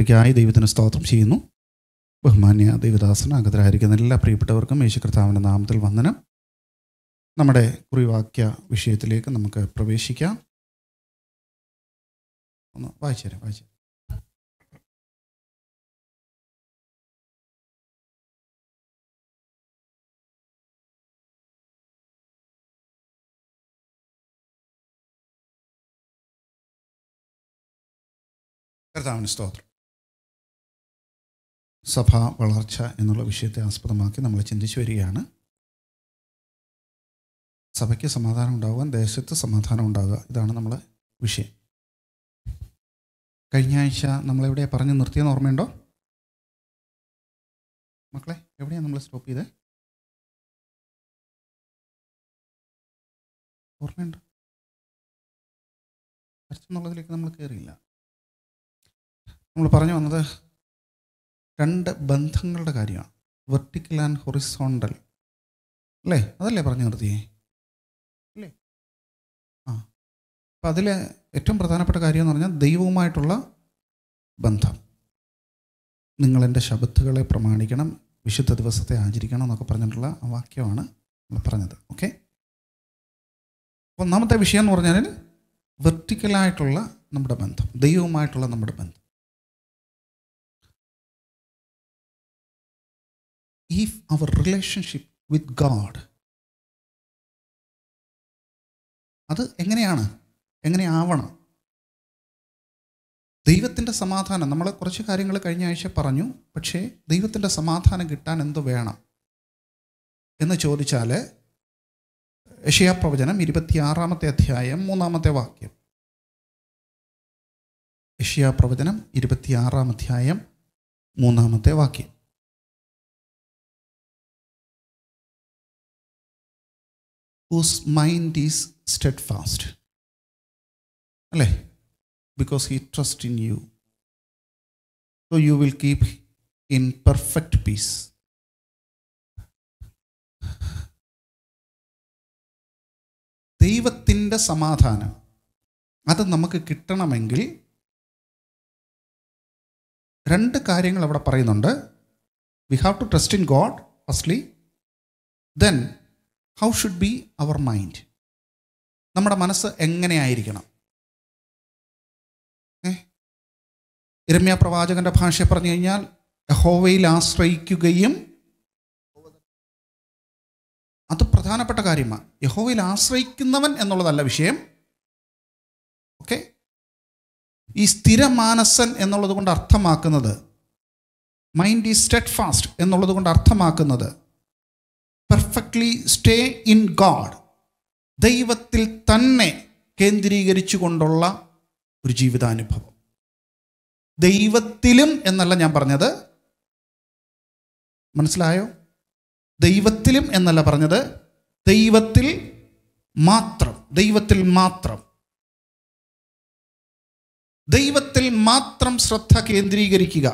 രാത്രിക്കായി ദൈവത്തിന് സ്തോത്രം ചെയ്യുന്നു ബഹുമാന്യ ദൈവദാസന അഗതരായിരിക്കുന്ന എല്ലാ പ്രിയപ്പെട്ടവർക്കും യേശു കർത്താവിൻ്റെ നാമത്തിൽ വന്ദനം നമ്മുടെ കുറിവാക്യ വിഷയത്തിലേക്ക് നമുക്ക് പ്രവേശിക്കാം ഒന്ന് വായിച്ചു തരാം വായിച്ചു തരാം. കർത്താവിന് സ്തോത്രം സഭ വളർച്ച എന്നുള്ള വിഷയത്തെ ആസ്പദമാക്കി നമ്മൾ ചിന്തിച്ചു വരികയാണ് സഭയ്ക്ക് സമാധാനം ഉണ്ടാകുവാൻ ദേശത്ത് സമാധാനം ഉണ്ടാകുക ഇതാണ് നമ്മളെ വിഷയം കഴിഞ്ഞ ആഴ്ച നമ്മളെവിടെ പറഞ്ഞു നിർത്തിയെന്ന് ഓർമ്മയുണ്ടോ മക്കളെ എവിടെയാണ് നമ്മൾ സ്റ്റോപ്പ് ചെയ്തത് ഓർമ്മയുണ്ടോ ചർച്ച എന്നുള്ളതിലേക്ക് നമ്മൾ കയറിയില്ല നമ്മൾ പറഞ്ഞു വന്നത് രണ്ട് ബന്ധങ്ങളുടെ കാര്യമാണ് വെർട്ടിക്കൽ ആൻഡ് ഹൊറിസോണ്ടൽ അല്ലേ അതല്ലേ പറഞ്ഞു നിർത്തിയേ അല്ലേ ആ അപ്പം അതിൽ ഏറ്റവും പ്രധാനപ്പെട്ട കാര്യം എന്ന് പറഞ്ഞാൽ ദൈവവുമായിട്ടുള്ള ബന്ധം നിങ്ങൾ എൻ്റെ ശബത്തുകളെ പ്രമാണിക്കണം വിശുദ്ധ ദിവസത്തെ ആചരിക്കണം എന്നൊക്കെ പറഞ്ഞിട്ടുള്ള ആ വാക്യമാണ് നമ്മൾ പറഞ്ഞത് ഓക്കെ ഒന്നാമത്തെ വിഷയം എന്ന് പറഞ്ഞാൽ വെർട്ടിക്കലായിട്ടുള്ള നമ്മുടെ ബന്ധം ദൈവവുമായിട്ടുള്ള നമ്മുടെ ബന്ധം if our relationship with God അത് എങ്ങനെയാണ് എങ്ങനെയാവണം ദൈവത്തിൻ്റെ സമാധാനം നമ്മൾ കുറച്ച് കാര്യങ്ങൾ കഴിഞ്ഞ ആഴ്ച പറഞ്ഞു പക്ഷേ ദൈവത്തിൻ്റെ സമാധാനം കിട്ടാൻ എന്ത് വേണം എന്ന് ചോദിച്ചാൽ യഷയാ പ്രവചനം ഇരുപത്തിയാറാമത്തെ അധ്യായം മൂന്നാമത്തെ വാക്യം യഷയാ പ്രവചനം ഇരുപത്തിയാറാം അധ്യായം മൂന്നാമത്തെ വാക്യം whose mind is steadfast. അല്ലേ because he trust in you so you will keep in perfect peace ദൈവത്തിൻ്റെ സമാധാനം അത് നമുക്ക് കിട്ടണമെങ്കിൽ രണ്ട് കാര്യങ്ങൾ അവിടെ പറയുന്നുണ്ട് we have to trust in God firstly then how should be our mind നമ്മുടെ മനസ്സ് എങ്ങനെയായിരിക്കണം ഏ ഇരമ്യ പ്രവാചകന്റെ ഭാഷ പറഞ്ഞു കഴിഞ്ഞാൽ യഹോവയിൽ ആശ്രയിക്കുകയും അത് പ്രധാനപ്പെട്ട കാര്യമാണ് യഹോവയിൽ ആശ്രയിക്കുന്നവൻ എന്നുള്ളതല്ല വിഷയം ഓക്കെ ഈ സ്ഥിരമാനസൻ എന്നുള്ളത് കൊണ്ട് അർത്ഥമാക്കുന്നത് മൈൻഡ് ഈസ് സ്റ്റെഡ് ഫാസ്റ്റ് എന്നുള്ളത് കൊണ്ട് അർത്ഥമാക്കുന്നത് പെർഫെക്റ്റ്ലി സ്റ്റേ ഇൻ ഗാഡ് ദൈവത്തിൽ തന്നെ കേന്ദ്രീകരിച്ചു കൊണ്ടുള്ള ഒരു ജീവിതാനുഭവം ദൈവത്തിലും എന്നല്ല ഞാൻ പറഞ്ഞത് മനസ്സിലായോ ദൈവത്തിലും എന്നല്ല പറഞ്ഞത് ദൈവത്തിൽ മാത്രം ദൈവത്തിൽ മാത്രം ദൈവത്തിൽ മാത്രം ശ്രദ്ധ കേന്ദ്രീകരിക്കുക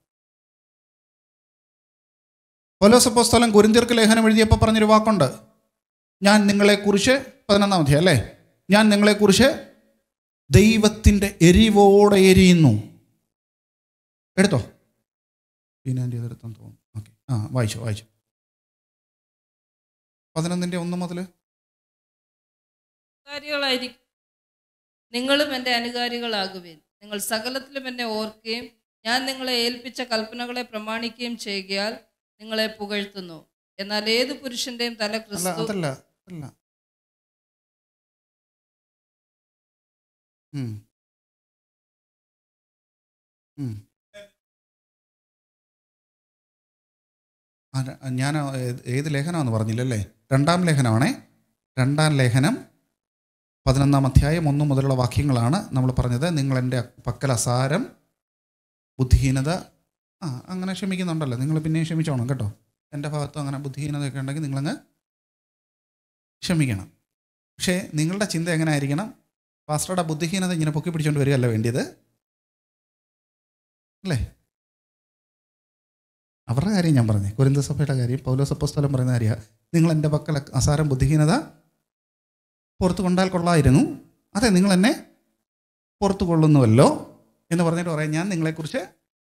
പൗലോസപ്പോസ്തലം കുരിന്തിയർക്ക് ലേഖനം എഴുതിയപ്പോൾ പറഞ്ഞൊരു വാക്കുണ്ട് ഞാൻ നിങ്ങളെക്കുറിച്ച് പതിനൊന്നാം അധ്യായം അല്ലേ ഞാൻ നിങ്ങളെക്കുറിച്ച് ദൈവത്തിൻ്റെ എരിവോടെ എരിയുന്നു എടുത്തോ പീനാൻ്റെ എടുത്തെന്ന് തോന്നുന്നു ഓക്കെ ആ വായിച്ചു വായിച്ചു പതിനൊന്നിൻ്റെ ഒന്ന് മുതൽ അനുകാരികളായിരിക്കും നിങ്ങളും എൻ്റെ അനുകാരികളാകുവിൻ നിങ്ങൾ സകലത്തിലും എന്നെ ഓർക്കുകയും ഞാൻ നിങ്ങളെ ഏൽപ്പിച്ച കൽപ്പനകളെ പ്രമാണിക്കുകയും ചെയ്യുകയാൽ നിങ്ങളെ പുകഴ്ത്തുന്നു എന്നാൽ ഏത് പുരുഷന്റെയും തല അല്ല ക്രിസ്തു അതല്ല അതല്ല ഉം. ഉം. ആ, ര- ഞാൻ ഏത് ഏത് ലേഖനമാണെന്ന് പറഞ്ഞില്ലല്ലേ രണ്ടാം ലേഖനമാണേ രണ്ടാം ലേഖനം പതിനൊന്നാം അധ്യായം ഒന്ന് മുതലുള്ള വാക്യങ്ങളാണ് നമ്മൾ പറഞ്ഞത് നിങ്ങൾ എൻ്റെ പക്കൽ അസാരം ബുദ്ധിഹീനത ആ അങ്ങനെ ക്ഷമിക്കുന്നുണ്ടല്ലോ നിങ്ങൾ പിന്നെയും ക്ഷമിച്ചോണം കേട്ടോ എൻ്റെ ഭാഗത്തും അങ്ങനെ ബുദ്ധിഹീനതയൊക്കെ ഉണ്ടെങ്കിൽ നിങ്ങളങ്ങ് ക്ഷമിക്കണം പക്ഷേ നിങ്ങളുടെ ചിന്ത എങ്ങനെ ആയിരിക്കണം പാസ്റ്ററുടെ ബുദ്ധിഹീനത ഇങ്ങനെ പൊക്കി പിടിച്ചുകൊണ്ട് വരികയല്ല വേണ്ടിയത് അല്ലേ അവരുടെ കാര്യം ഞാൻ പറഞ്ഞു കുരിന്ത സഭയുടെ കാര്യം പൗലോസപ്പസ്തലം പറയുന്ന കാര്യമാണ് നിങ്ങൾ എൻ്റെ പക്കൽ അസാരം ബുദ്ധിഹീനത പുറത്തു കൊണ്ടാൽ കൊള്ളായിരുന്നു അതെ നിങ്ങൾ എന്നെ പുറത്തു കൊള്ളുന്നുവല്ലോ എന്ന് പറഞ്ഞിട്ട് പറയാം ഞാൻ നിങ്ങളെക്കുറിച്ച്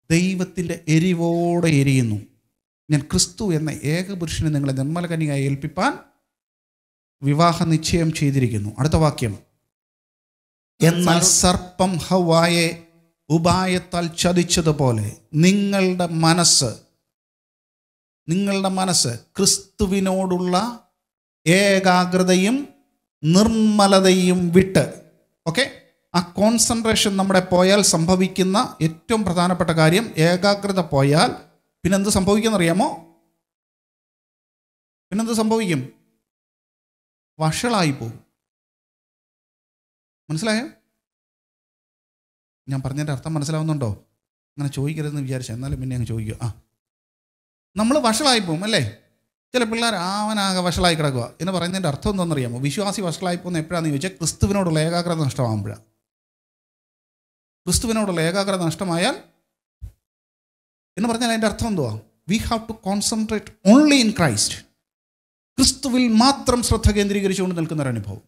ദൈവത്തിൻ്റെ എരിവോടെ എരിയുന്നു ഞാൻ ക്രിസ്തു എന്ന ഏകപുരുഷനെ നിങ്ങളെ നിർമ്മലകനിയായി ഏൽപ്പിപ്പാൻ വിവാഹ നിശ്ചയം ചെയ്തിരിക്കുന്നു അടുത്ത വാക്യം എന്നാൽ സർപ്പം ഹവായെ ഉപായത്താൽ ചതിച്ചതുപോലെ നിങ്ങളുടെ മനസ്സ് നിങ്ങളുടെ മനസ്സ് ക്രിസ്തുവിനോടുള്ള ഏകാഗ്രതയും നിർമ്മലതയും വിട്ട് ഓക്കെ ആ കോൺസെൻട്രേഷൻ നമ്മുടെ പോയാൽ സംഭവിക്കുന്ന ഏറ്റവും പ്രധാനപ്പെട്ട കാര്യം ഏകാഗ്രത പോയാൽ പിന്നെന്ത് സംഭവിക്കുമെന്നറിയാമോ പിന്നെന്ത് സംഭവിക്കും വഷളായി പോകും മനസ്സിലായോ ഞാൻ പറഞ്ഞതിൻ്റെ അർത്ഥം മനസ്സിലാവുന്നുണ്ടോ അങ്ങനെ ചോദിക്കരുതെന്ന് വിചാരിച്ച എന്നാലും പിന്നെ അങ്ങ് ചോദിക്കുക ആ നമ്മൾ വഷളായി പോകും അല്ലേ ചില പിള്ളേർ ആവനാകെ വഷളായി കിടക്കുക എന്ന് പറയുന്നതിൻ്റെ അർത്ഥം എന്താണെന്നറിയാമോ വിശ്വാസി വഷളായി പോകുന്ന എപ്പോഴാണെന്ന് ചോദിച്ചാൽ ക്രിസ്തുവിനോടുള്ള ഏകാഗ്രത നഷ്ടമാകുമ്പോഴാണ് ക്രിസ്തുവിനോടുള്ള ഏകാഗ്രത നഷ്ടമായാൽ എന്ന് പറഞ്ഞാൽ അതിൻ്റെ അർത്ഥം എന്തുവാ we have to concentrate only in Christ ക്രിസ്തുവിൽ മാത്രം ശ്രദ്ധ കേന്ദ്രീകരിച്ചുകൊണ്ട് നിൽക്കുന്ന ഒരു അനുഭവം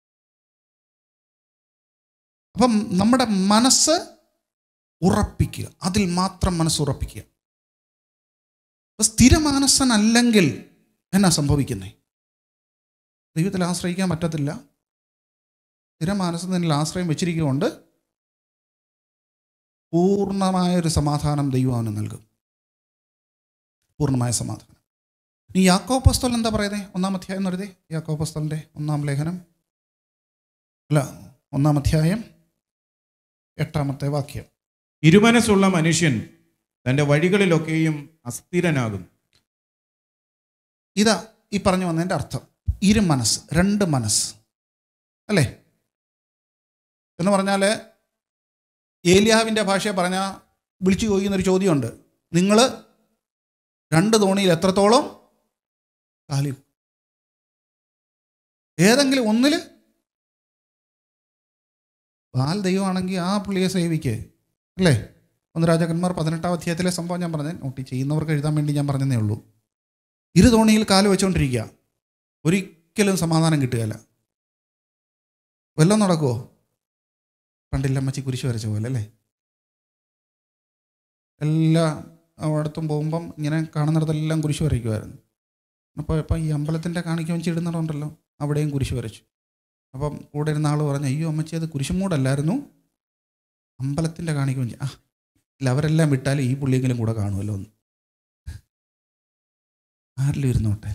അപ്പം നമ്മുടെ മനസ്സ് ഉറപ്പിക്കുക അതിൽ മാത്രം മനസ്സ് ഉറപ്പിക്കുക അപ്പൊ സ്ഥിരമാനസനല്ലെങ്കിൽ എന്നാ സംഭവിക്കുന്നേ ദൈവത്തിൽ ആശ്രയിക്കാൻ പറ്റത്തില്ല സ്ഥിരമാനസനിൽ ആശ്രയം വെച്ചിരിക്കുകൊണ്ട് പൂർണ്ണമായൊരു സമാധാനം ദൈവം അവന് നൽകും പൂർണ്ണമായ സമാധാനം ഈ യാക്കോപ്പസ്തോൽ എന്താ പറയുന്നത് ഒന്നാം അധ്യായം എന്ന് എഴുതി യാക്കോപ്പസ്തലിൻ്റെ ഒന്നാം ലേഖനം അല്ല ഒന്നാം അധ്യായം എട്ടാമത്തെ വാക്യം ഇരുമനസ്സുള്ള മനുഷ്യൻ തൻ്റെ വഴികളിലൊക്കെയും അസ്ഥിരനാകും ഇതാ ഈ പറഞ്ഞു വന്നതിൻ്റെ അർത്ഥം ഇരു മനസ്സ് രണ്ട് മനസ്സ് അല്ലേ എന്ന് പറഞ്ഞാൽ ഏലിയാവിൻ്റെ ഭാഷയെ പറഞ്ഞാൽ വിളിച്ചു ചോദിക്കുന്നൊരു ചോദ്യമുണ്ട് നിങ്ങൾ രണ്ട് തോണിയിൽ എത്രത്തോളം കാലി ഏതെങ്കിലും ഒന്നിൽ ബാൽ ദൈവമാണെങ്കിൽ ആ പുള്ളിയെ സേവിക്ക് അല്ലേ ഒന്ന് രാജാക്കന്മാർ പതിനെട്ടാം അധ്യായത്തിലെ സംഭവം ഞാൻ പറഞ്ഞത് നോട്ടി ചെയ്യുന്നവർക്ക് എഴുതാൻ വേണ്ടി ഞാൻ പറഞ്ഞതേ ഉള്ളൂ ഇരു തോണിയിൽ കാല് വെച്ചുകൊണ്ടിരിക്കുക ഒരിക്കലും സമാധാനം കിട്ടുകയില്ല വല്ലതും നടക്കുമോ പണ്ടില്ല അമ്മച്ചി കുരിശ് വരച്ച പോലെ അല്ലേ എല്ലാ അവിടത്തും പോകുമ്പം ഇങ്ങനെ കാണുന്നിടത്തെല്ലാം കുരിശ് വരയ്ക്കുമായിരുന്നു അപ്പോൾ ഇപ്പം ഈ അമ്പലത്തിൻ്റെ കാണിക്ക വെച്ച് ഇടുന്നിടമുണ്ടല്ലോ അവിടെയും കുരിശ് വരച്ചു അപ്പം കൂടെ ഇരുന്ന ആൾ പറഞ്ഞു അയ്യോ അമ്മച്ചി അത് കുരിശുമൂടല്ലായിരുന്നു അമ്പലത്തിൻ്റെ കാണിക്ക വെച്ച് ആ ഇല്ല അവരെല്ലാം വിട്ടാൽ ഈ പുള്ളിയെങ്കിലും കൂടെ കാണുമല്ലോ എന്ന് ആരിലും ഇരുന്നോട്ടെ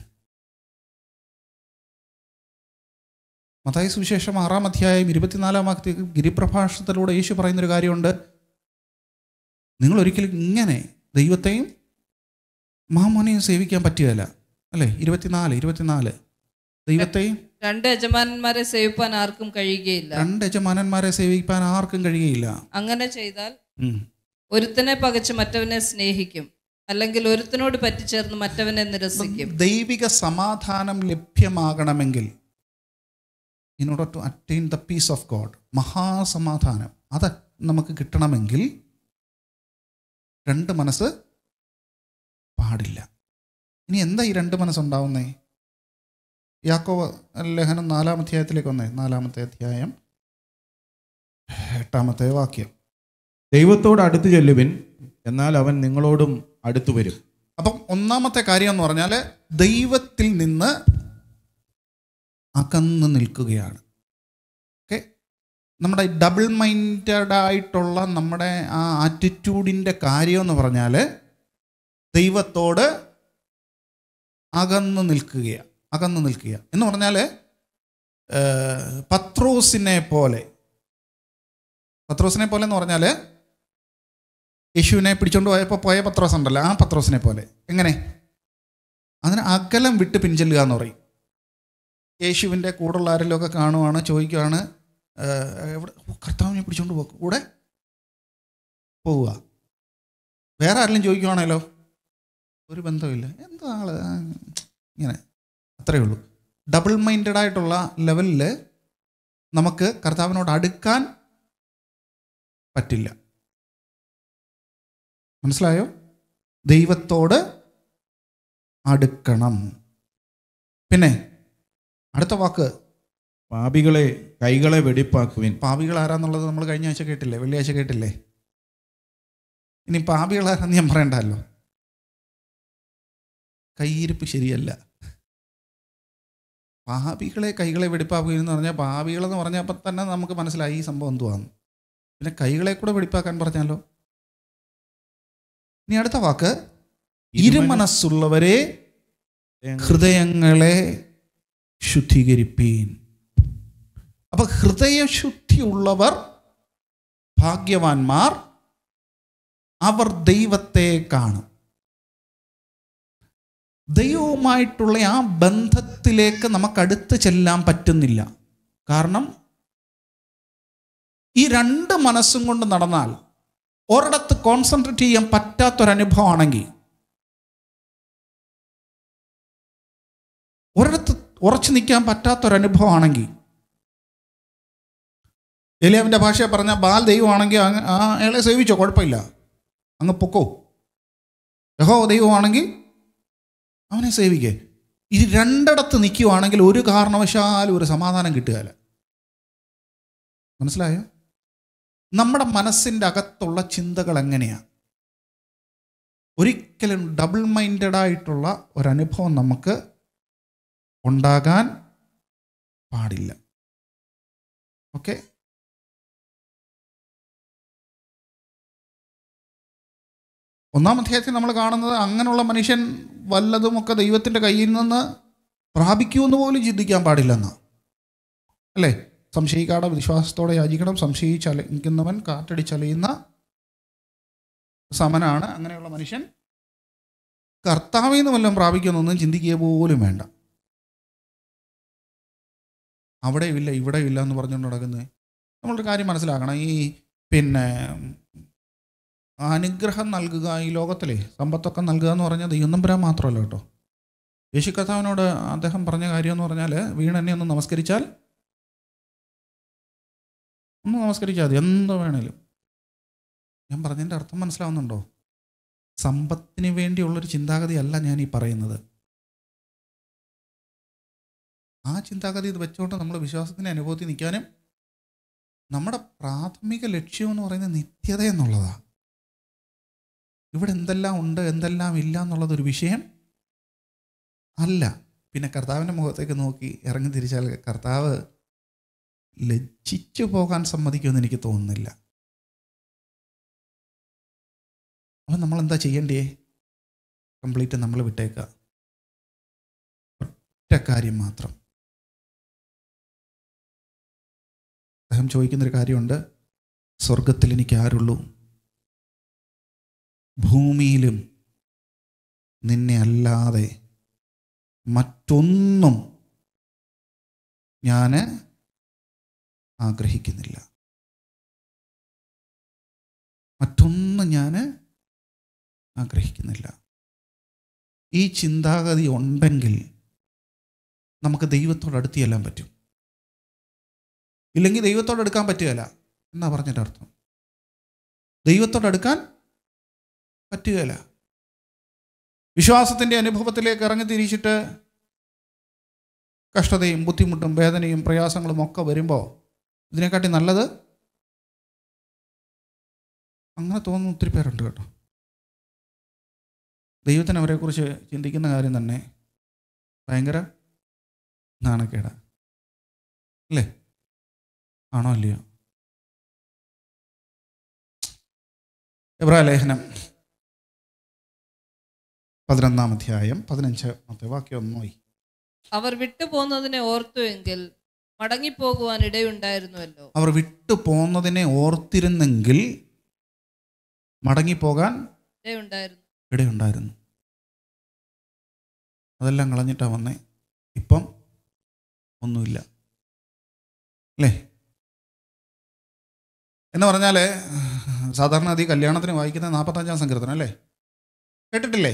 മതായ സുവിശേഷം ആറാം അധ്യായം ഇരുപത്തിനാലാം വാക്യത്തിൽ ഗിരിപ്രഭാഷണത്തിലൂടെ യേശു പറയുന്നൊരു കാര്യമുണ്ട് നിങ്ങൾ ഒരിക്കലും ഇങ്ങനെ ദൈവത്തെയും മാമോനെയും സേവിക്കാൻ പറ്റുകയില്ല അല്ലേ ഇരുപത്തിനാല് ഇരുപത്തിനാല് ദൈവത്തെയും രണ്ട് യജമാനന്മാരെ സേവിപ്പാൻ ആർക്കും കഴിയുകയില്ല രണ്ട് യജമാനന്മാരെ സേവിക്കാൻ ആർക്കും കഴിയുകയില്ല അങ്ങനെ ചെയ്താൽ ഉം. ഒരുത്തനെ പകച്ച് മറ്റവനെ സ്നേഹിക്കും അല്ലെങ്കിൽ ഒരുത്തനോട് പറ്റിച്ചേർന്ന് മറ്റവനെ നിരസിക്കും ദൈവിക സമാധാനം ലഭ്യമാകണമെങ്കിൽ in order to attain the peace of God മഹാസമാധാനം അത് നമുക്ക് കിട്ടണമെങ്കിൽ രണ്ട് മനസ്സ് പാടില്ല ഇനി എന്താ ഈ രണ്ട് മനസ്സുണ്ടാവുന്നേ യാക്കോ ലേഖനം നാലാം അധ്യായത്തിലേക്ക് വന്നേ നാലാമത്തെ അധ്യായം എട്ടാമത്തെ വാക്യം ദൈവത്തോട് അടുത്തു ചെല്ലുവിൻ എന്നാൽ അവൻ നിങ്ങളോടും അടുത്തു വരും അപ്പം ഒന്നാമത്തെ കാര്യം എന്ന് പറഞ്ഞാൽ ദൈവത്തിൽ നിന്ന് അകന്നു നിൽക്കുകയാണ് ഓക്കെ നമ്മുടെ ഡബിൾ മൈൻഡഡ് ആയിട്ടുള്ള നമ്മുടെ ആ ആറ്റിറ്റ്യൂഡിൻ്റെ കാര്യം എന്ന് പറഞ്ഞാൽ ദൈവത്തോട് അകന്നു നിൽക്കുക അകന്നു നിൽക്കുക എന്ന് പറഞ്ഞാൽ പത്രോസിനെ പോലെ പത്രോസിനെ പോലെ എന്ന് പറഞ്ഞാൽ യേശുവിനെ പിടിച്ചോണ്ട് പോയപ്പോൾ പോയ പത്രോസ് ഉണ്ടല്ലോ ആ പത്രോസിനെ പോലെ എങ്ങനെ അതിന് അകലം വിട്ട് പിൻചെല്ലുക എന്ന് പറയും യേശുവിൻ്റെ കൂടുള്ള ആരെങ്കിലും ഒക്കെ കാണുവാണ് ചോദിക്കുവാണ് "ഏഹ്, എവിടെ ഓ, കർത്താവിനെ പിടിച്ചോണ്ട് പോകും കൂടെ പോവുക വേറെ ആരെങ്കിലും ചോദിക്കുവാണല്ലോ ഒരു ബന്ധമില്ല എന്താ ആള് ആ, ഇങ്ങനെ അത്രയേ ഉള്ളൂ ഡബിൾ മൈൻഡഡ് ആയിട്ടുള്ള ലെവലിൽ നമുക്ക് കർത്താവിനോട് അടുക്കാൻ പറ്റില്ല മനസ്സിലായോ ദൈവത്തോട് അടുക്കണം പിന്നെ അടുത്ത വാക്ക് പാപികളെ കൈകളെ വെടിപ്പാക്കുവിൻ പാപികൾ ആരാന്നുള്ളത് നമ്മൾ കഴിഞ്ഞ ആഴ്ച കേട്ടില്ലേ വെള്ളിയാഴ്ച കേട്ടില്ലേ ഇനി പാപികളാണെന്ന് ഞാൻ പറയണ്ടല്ലോ കൈയിരിപ്പ് ശരിയല്ല പാപികളെ കൈകളെ വെടിപ്പാക്കുക എന്ന് പറഞ്ഞാൽ പാപികളെന്ന് പറഞ്ഞപ്പോൾ തന്നെ നമുക്ക് മനസ്സിലായി ഈ സംഭവം എന്തുവാന്ന് പിന്നെ കൈകളെ കൂടെ വെടിപ്പാക്കാൻ പറഞ്ഞാലോ ഇനി അടുത്ത വാക്ക് ഇരുമനസ്സുള്ളവരെ ഹൃദയങ്ങളെ ശുദ്ധീകരിപ്പീൻ അപ്പൊ ഹൃദയശുദ്ധിയുള്ളവർ ഭാഗ്യവാന്മാർ അവർ ദൈവത്തെ കാണും ദൈവവുമായിട്ടുള്ള ആ ബന്ധത്തിലേക്ക് നമുക്ക് അടുത്ത് ചെല്ലാൻ പറ്റുന്നില്ല കാരണം ഈ രണ്ട് മനസ്സും കൊണ്ട് നടന്നാൽ ഒരിടത്ത് കോൺസെൻട്രേറ്റ് ചെയ്യാൻ പറ്റാത്തൊരനുഭവമാണെങ്കിൽ ഒരിടത്ത് ഉറച്ചു നിൽക്കാൻ പറ്റാത്തൊരനുഭവമാണെങ്കിൽ എലിയാവിൻ്റെ ഭാഷയെ പറഞ്ഞാൽ ബാൽ ദൈവമാണെങ്കിൽ അങ്ങ് ആ അയാളെ സേവിച്ചോ കുഴപ്പമില്ല അങ്ങ് പൊക്കോ യഹോ ദൈവമാണെങ്കിൽ അവനെ സേവിക്കേ ഇത് രണ്ടിടത്ത് നിൽക്കുവാണെങ്കിൽ ഒരു കാരണവശാലും ഒരു സമാധാനം കിട്ടുകയില്ല മനസ്സിലായോ നമ്മുടെ മനസ്സിൻ്റെ അകത്തുള്ള ചിന്തകൾ എങ്ങനെയാണ് ഒരിക്കലും ഡബിൾ മൈൻഡഡ് ആയിട്ടുള്ള ഒരനുഭവം നമുക്ക് ഉണ്ടാകാൻ പാടില്ല ഓക്കെ ഒന്നാം അധ്യായത്തിൽ നമ്മൾ കാണുന്നത് അങ്ങനെയുള്ള മനുഷ്യൻ വല്ലതുമൊക്കെ ദൈവത്തിൻ്റെ കയ്യിൽ നിന്ന് പ്രാപിക്കുമെന്ന് പോലും ചിന്തിക്കാൻ പാടില്ലെന്നാണ് അല്ലേ സംശയിക്കാതെ വിശ്വാസത്തോടെ യാചിക്കണം സംശയിച്ചലയ്ക്കുന്നവൻ കാറ്റടിച്ചലയുന്ന സമനാണ് അങ്ങനെയുള്ള മനുഷ്യൻ കർത്താവിൽ നിന്ന് വല്ലതും പ്രാപിക്കുമെന്നൊന്നും ചിന്തിക്കുക പോലും വേണ്ട അവിടെ ഇല്ല ഇവിടെ ഇല്ല എന്ന് പറഞ്ഞുകൊണ്ട് നടക്കുന്നത് നമ്മളൊരു കാര്യം മനസ്സിലാക്കണം ഈ പിന്നെ അനുഗ്രഹം നൽകുക ഈ ലോകത്തിലെ സമ്പത്തൊക്കെ നൽകുക എന്ന് പറഞ്ഞാൽ ദൈവം തമ്പുരാൻ മാത്രമല്ല കേട്ടോ യേശു കർത്താവിനോട് അദ്ദേഹം പറഞ്ഞ കാര്യം എന്ന് പറഞ്ഞാൽ വീണെന്നെ ഒന്ന് നമസ്കരിച്ചാൽ ഒന്ന് നമസ്കരിച്ചാൽ മതി എന്ത് വേണേലും ഞാൻ പറഞ്ഞതിൻ്റെ അർത്ഥം മനസ്സിലാവുന്നുണ്ടോ സമ്പത്തിന് വേണ്ടിയുള്ളൊരു ചിന്താഗതി അല്ല ഞാൻ ഈ പറയുന്നത് ആ ചിന്താഗതി ഇത് വെച്ചുകൊണ്ട് നമ്മൾ വിശ്വാസത്തിൻ്റെ അനുഭവത്തിൽ നിൽക്കാനും നമ്മുടെ പ്രാഥമിക ലക്ഷ്യം എന്ന് പറയുന്നത് നിത്യത എന്നുള്ളതാണ് ഇവിടെ എന്തെല്ലാം ഉണ്ട് എന്തെല്ലാം ഇല്ല എന്നുള്ളതൊരു വിഷയം അല്ല പിന്നെ കർത്താവിൻ്റെ മുഖത്തേക്ക് നോക്കി ഇറങ്ങി തിരിച്ചാൽ കർത്താവ് ലജ്ജിച്ചു പോകാൻ സമ്മതിക്കുമെന്ന് എനിക്ക് തോന്നുന്നില്ല അപ്പം നമ്മൾ എന്താ ചെയ്യണ്ടേ കംപ്ലീറ്റ് നമ്മൾ വിട്ടേക്കുക ഒറ്റ കാര്യം മാത്രം അദ്ദേഹം ചോദിക്കുന്നൊരു കാര്യമുണ്ട് സ്വർഗത്തിൽ എനിക്ക് ആരുള്ളൂ ഭൂമിയിലും നിന്നെ അല്ലാതെ മറ്റൊന്നും ഞാൻ ആഗ്രഹിക്കുന്നില്ല മറ്റൊന്നും ഞാൻ ആഗ്രഹിക്കുന്നില്ല ഈ ചിന്താഗതി ഉണ്ടെങ്കിൽ നമുക്ക് ദൈവത്തോട് അടുത്ത് ചെല്ലാൻ പറ്റും ഇല്ലെങ്കിൽ ദൈവത്തോട് അടുക്കാൻ പറ്റുകയില്ല എന്നാ പറഞ്ഞതിൻ്റെ അർത്ഥം ദൈവത്തോട് അടുക്കാൻ പറ്റുകയില്ല വിശ്വാസത്തിൻ്റെ അനുഭവത്തിലേക്ക് ഇറങ്ങി തിരിച്ചിട്ട് കഷ്ടതയും ബുദ്ധിമുട്ടും വേദനയും പ്രയാസങ്ങളും ഒക്കെ വരുമ്പോൾ ഇതിനെക്കാട്ടി നല്ലത് അങ്ങനെ തോന്നുന്ന ഒത്തിരി പേരുണ്ട് കേട്ടോ ദൈവത്തിന് അവരെക്കുറിച്ച് ചിന്തിക്കുന്ന കാര്യം തന്നെ ഭയങ്കര നാണക്കേടാ അല്ലേ ആണോ അല്ലയോ എബ്രാ ലേഖനം പതിനൊന്നാം അധ്യായം പതിനഞ്ചാമത്തെ വാക്യം ഒന്നായി അവർ വിട്ടുപോകുന്നതിനെ ഓർത്തുവെങ്കിൽ മടങ്ങിപ്പോകുവാൻ ഇടയുണ്ടായിരുന്നുവല്ലോ അവർ വിട്ടു പോകുന്നതിനെ ഓർത്തിരുന്നെങ്കിൽ മടങ്ങിപ്പോകാൻ ഇടയുണ്ടായിരുന്നു ഇടയുണ്ടായിരുന്നു അതെല്ലാം കളഞ്ഞിട്ടാ വന്നേ ഇപ്പം ഒന്നുമില്ല അല്ലേ എന്ന് പറഞ്ഞാൽ സാധാരണ അതി കല്യാണത്തിന് വായിക്കുന്ന നാൽപ്പത്തഞ്ചാം സങ്കീർത്തനം അല്ലേ കേട്ടിട്ടില്ലേ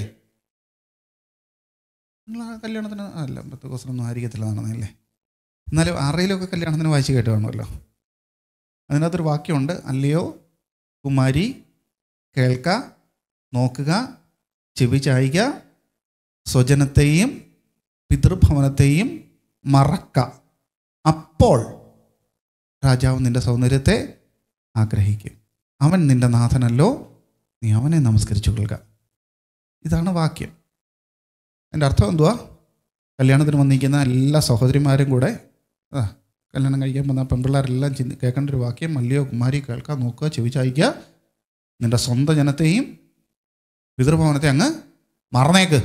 നിങ്ങൾ ആ കല്യാണത്തിന് അല്ല പത്ത് ദിവസമൊന്നും ആയിരിക്കത്തില്ല നടന്നല്ലേ എന്നാലും ആറയിലൊക്കെ കല്യാണത്തിന് വായിച്ച് കേട്ട് കാണുമല്ലോ അതിനകത്തൊരു വാക്യമുണ്ട് അല്ലയോ കുമാരി കേൾക്ക നോക്കുക ചെവി ചായ്ക സ്വജനത്തെയും പിതൃഭവനത്തെയും മറക്ക അപ്പോൾ രാജാവ് നിന്റെ സൗന്ദര്യത്തെ ആഗ്രഹിക്കും അവൻ നിന്റെ നാഥനല്ലോ നീ അവനെ നമസ്കരിച്ചു കൊള്ളുക ഇതാണ് വാക്യം എൻ്റെ അർത്ഥം എന്തുവാ കല്യാണത്തിന് വന്നിരിക്കുന്ന എല്ലാ സഹോദരിമാരും കൂടെ ആ കല്യാണം കഴിക്കാൻ വന്ന പെൺപിള്ളേരെല്ലാം ചിന്തി കേൾക്കേണ്ട ഒരു വാക്യം മല്ലിയോ കുമാരി കേൾക്കാൻ നോക്കുക ചെവി ചായ്ക്കുക നിന്റെ സ്വന്തം ജനത്തെയും പിതൃഭവനത്തെ അങ്ങ് മറന്നേക്ക്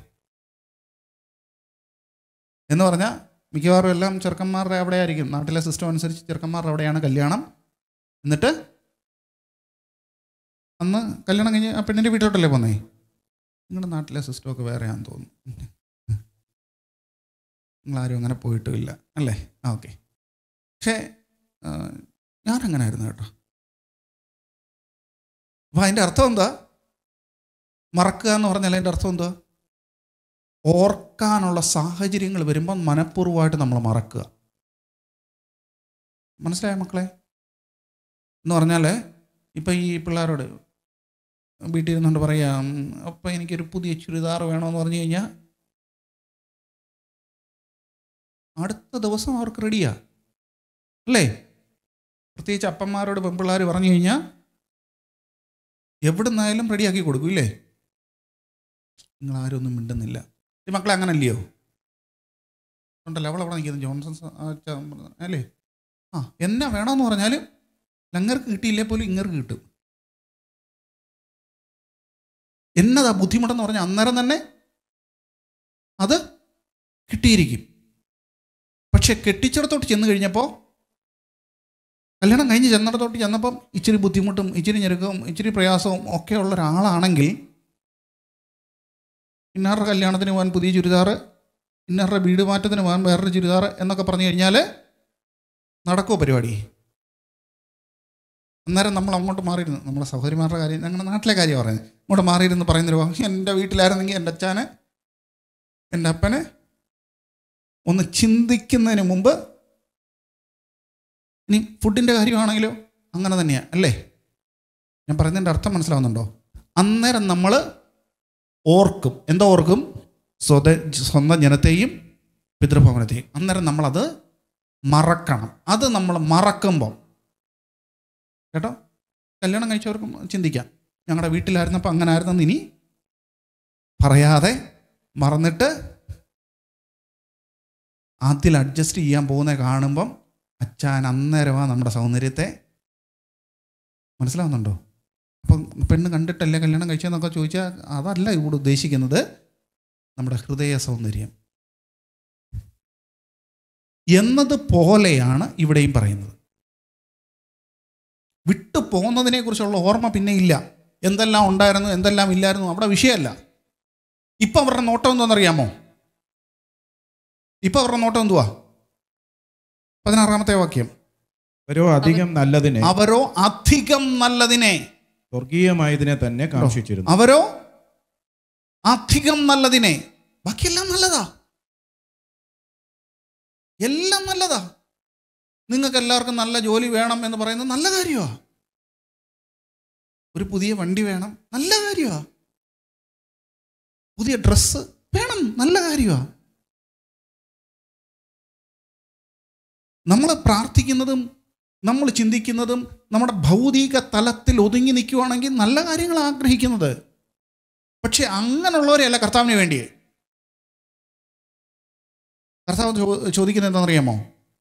എന്ന് പറഞ്ഞാൽ മിക്കവാറും എല്ലാം ചെറുക്കന്മാരുടെ അവിടെ ആയിരിക്കും നാട്ടിലെ സിസ്റ്റം അനുസരിച്ച് ചെറുക്കന്മാരുടെ അവിടെയാണ് കല്യാണം എന്നിട്ട് അന്ന് കല്യാണം കഴിഞ്ഞ് ആ പെണ്ണിൻ്റെ വീട്ടിലോട്ടല്ലേ പോന്നേ നിങ്ങളുടെ നാട്ടിലെ സിസ്റ്റമൊക്കെ വേറെയാണെന്ന് തോന്നുന്നു നിങ്ങളാരും അങ്ങനെ പോയിട്ടുമില്ല അല്ലേ ആ ഓക്കെ പക്ഷേ ആ, ഞാനങ്ങനെ ആയിരുന്നു കേട്ടോ അപ്പം അതിൻ്റെ അർത്ഥം എന്താ മറക്കുക എന്ന് പറഞ്ഞാൽ അതിൻ്റെ അർത്ഥം എന്താ ഓർക്കാനുള്ള സാഹചര്യങ്ങൾ വരുമ്പം മനഃപൂർവ്വമായിട്ട് നമ്മൾ മറക്കുക മനസ്സിലായോ മക്കളെ എന്ന് പറഞ്ഞാൽ ഇപ്പം ഈ പിള്ളേരോട് വീട്ടിൽ ഇരുന്നുകൊണ്ട് പറയാം അപ്പം എനിക്കൊരു പുതിയ ചുരിദാർ വേണമെന്ന് പറഞ്ഞു കഴിഞ്ഞാൽ അടുത്ത ദിവസം അവർക്ക് റെഡിയാ അല്ലേ പ്രത്യേകിച്ച് അപ്പന്മാരോട് പെൺപിള്ളേർ പറഞ്ഞു കഴിഞ്ഞാൽ എവിടെ നിന്നായാലും റെഡിയാക്കി കൊടുക്കും ഇല്ലേ നിങ്ങൾ ആരും ഒന്നും മിണ്ടുന്നില്ല ഈ മക്കളെ അങ്ങനെ അല്ലയോ ഉണ്ടല്ലോ അവൾ അവിടെ നിൽക്കുന്നു ജോൺസൺ സ- ആ ച- അല്ലേ ആ എന്നാ വേണമെന്ന് പറഞ്ഞാലും അങ്ങർക്ക് കിട്ടിയില്ലേ പോലും ഇങ്ങർക്ക് കിട്ടും എന്നതാ ബുദ്ധിമുട്ടെന്ന് പറഞ്ഞാൽ അന്നേരം തന്നെ അത് കിട്ടിയിരിക്കും പക്ഷെ കെട്ടിച്ചിടത്തോട്ട് ചെന്ന് കഴിഞ്ഞപ്പോൾ കല്യാണം കഴിഞ്ഞ് ചെന്നിടത്തോട്ട് ചെന്നപ്പം ഇച്ചിരി ബുദ്ധിമുട്ടും ഇച്ചിരി ഞെരുക്കവും ഇച്ചിരി പ്രയാസവും ഒക്കെ ഉള്ള ഒരാളാണെങ്കിൽ ഇന്നാരുടെ കല്യാണത്തിന് പോകാൻ പുതിയ ചുരിദാറ് ഇന്നാരുടെ വീട് മാറ്റത്തിന് പോകാൻ വേറൊരു ചുരിദാർ എന്നൊക്കെ പറഞ്ഞു കഴിഞ്ഞാൽ നടക്കുമോ പരിപാടി അന്നേരം നമ്മൾ അങ്ങോട്ട് മാറിയിരുന്നു നമ്മളെ സഹോദരിമാരുടെ കാര്യം ഞങ്ങളുടെ നാട്ടിലെ കാര്യം പറയുന്നത് അങ്ങോട്ട് മാറിയിരുന്ന് പറയുന്നൊരു വാക്ക് എൻ്റെ വീട്ടിലായിരുന്നെങ്കിൽ എൻ്റെ അച്ഛന് എൻ്റെ അപ്പന് ഒന്ന് ചിന്തിക്കുന്നതിന് മുമ്പ് ഇനി ഫുഡിൻ്റെ കാര്യമാണെങ്കിലോ അങ്ങനെ തന്നെയാണ് അല്ലേ ഞാൻ പറയുന്നതിൻ്റെ അർത്ഥം മനസ്സിലാവുന്നുണ്ടോ അന്നേരം നമ്മൾ ഓർക്കും എന്താ ഓർക്കും സ്വത സ്വന്തം ജനത്തെയും പിതൃഭവനത്തെയും അന്നേരം നമ്മളത് മറക്കണം അത് നമ്മൾ മറക്കുമ്പോൾ കേട്ടോ കല്യാണം കഴിച്ചവർക്കും ചിന്തിക്കാം ഞങ്ങളുടെ വീട്ടിലായിരുന്നപ്പോൾ അങ്ങനെ ആയിരുന്നെന്ന് ഇനി പറയാതെ മറന്നിട്ട് അതിൽ അഡ്ജസ്റ്റ് ചെയ്യാൻ പോകുന്ന കാണുമ്പം അച്ഛൻ അന്നേരമാ നമ്മുടെ സൗന്ദര്യത്തെ മനസ്സിലാവുന്നുണ്ടോ അപ്പം പെണ്ണ് കണ്ടിട്ടല്ലേ കല്യാണം കഴിച്ചതെന്നൊക്കെ ചോദിച്ചാൽ അതല്ല ഇവിടെ ഉദ്ദേശിക്കുന്നത് നമ്മുടെ ഹൃദയ സൗന്ദര്യം എന്നതുപോലെയാണ് ഇവിടെയും പറയുന്നത് വിട്ടു പോകുന്നതിനെ കുറിച്ചുള്ള ഓർമ്മ പിന്നെ ഇല്ല എന്തെല്ലാം ഉണ്ടായിരുന്നു എന്തെല്ലാം ഇല്ലായിരുന്നു അവിടെ വിഷയമല്ല ഇപ്പം അവരുടെ നോട്ടം എന്താണെന്നറിയാമോ ഇപ്പം അവരുടെ നോട്ടം എന്തുവാ പതിനാറാമത്തെ വാക്യം അവരോ അധികം നല്ലതിനെ അവരോ അധികം നല്ലതിനെ സ്വർഗീയമായതിനെ തന്നെ കാക്ഷിച്ചിരുന്നു അവരോ അധികം നല്ലതിനെ ബാക്കിയെല്ലാം നല്ലതാ എല്ലാം നല്ലതാ നിങ്ങൾക്ക് എല്ലാവർക്കും നല്ല ജോലി വേണം എന്ന് പറയുന്നത് നല്ല കാര്യമാണ് ഒരു പുതിയ വണ്ടി വേണം നല്ല കാര്യമാണ് പുതിയ ഡ്രസ്സ് വേണം നല്ല കാര്യമാണ് നമ്മൾ പ്രാർത്ഥിക്കുന്നതും നമ്മൾ ചിന്തിക്കുന്നതും നമ്മുടെ ഭൗതിക തലത്തിൽ ഒതുങ്ങി നിൽക്കുവാണെങ്കിൽ നല്ല കാര്യങ്ങൾ ആഗ്രഹിക്കുന്നത് പക്ഷെ അങ്ങനെയുള്ളവരെയല്ല കർത്താവിന് വേണ്ടി കർത്താവ് ചോ- ചോദിക്കുന്നത് എന്താണെന്നറിയാമോ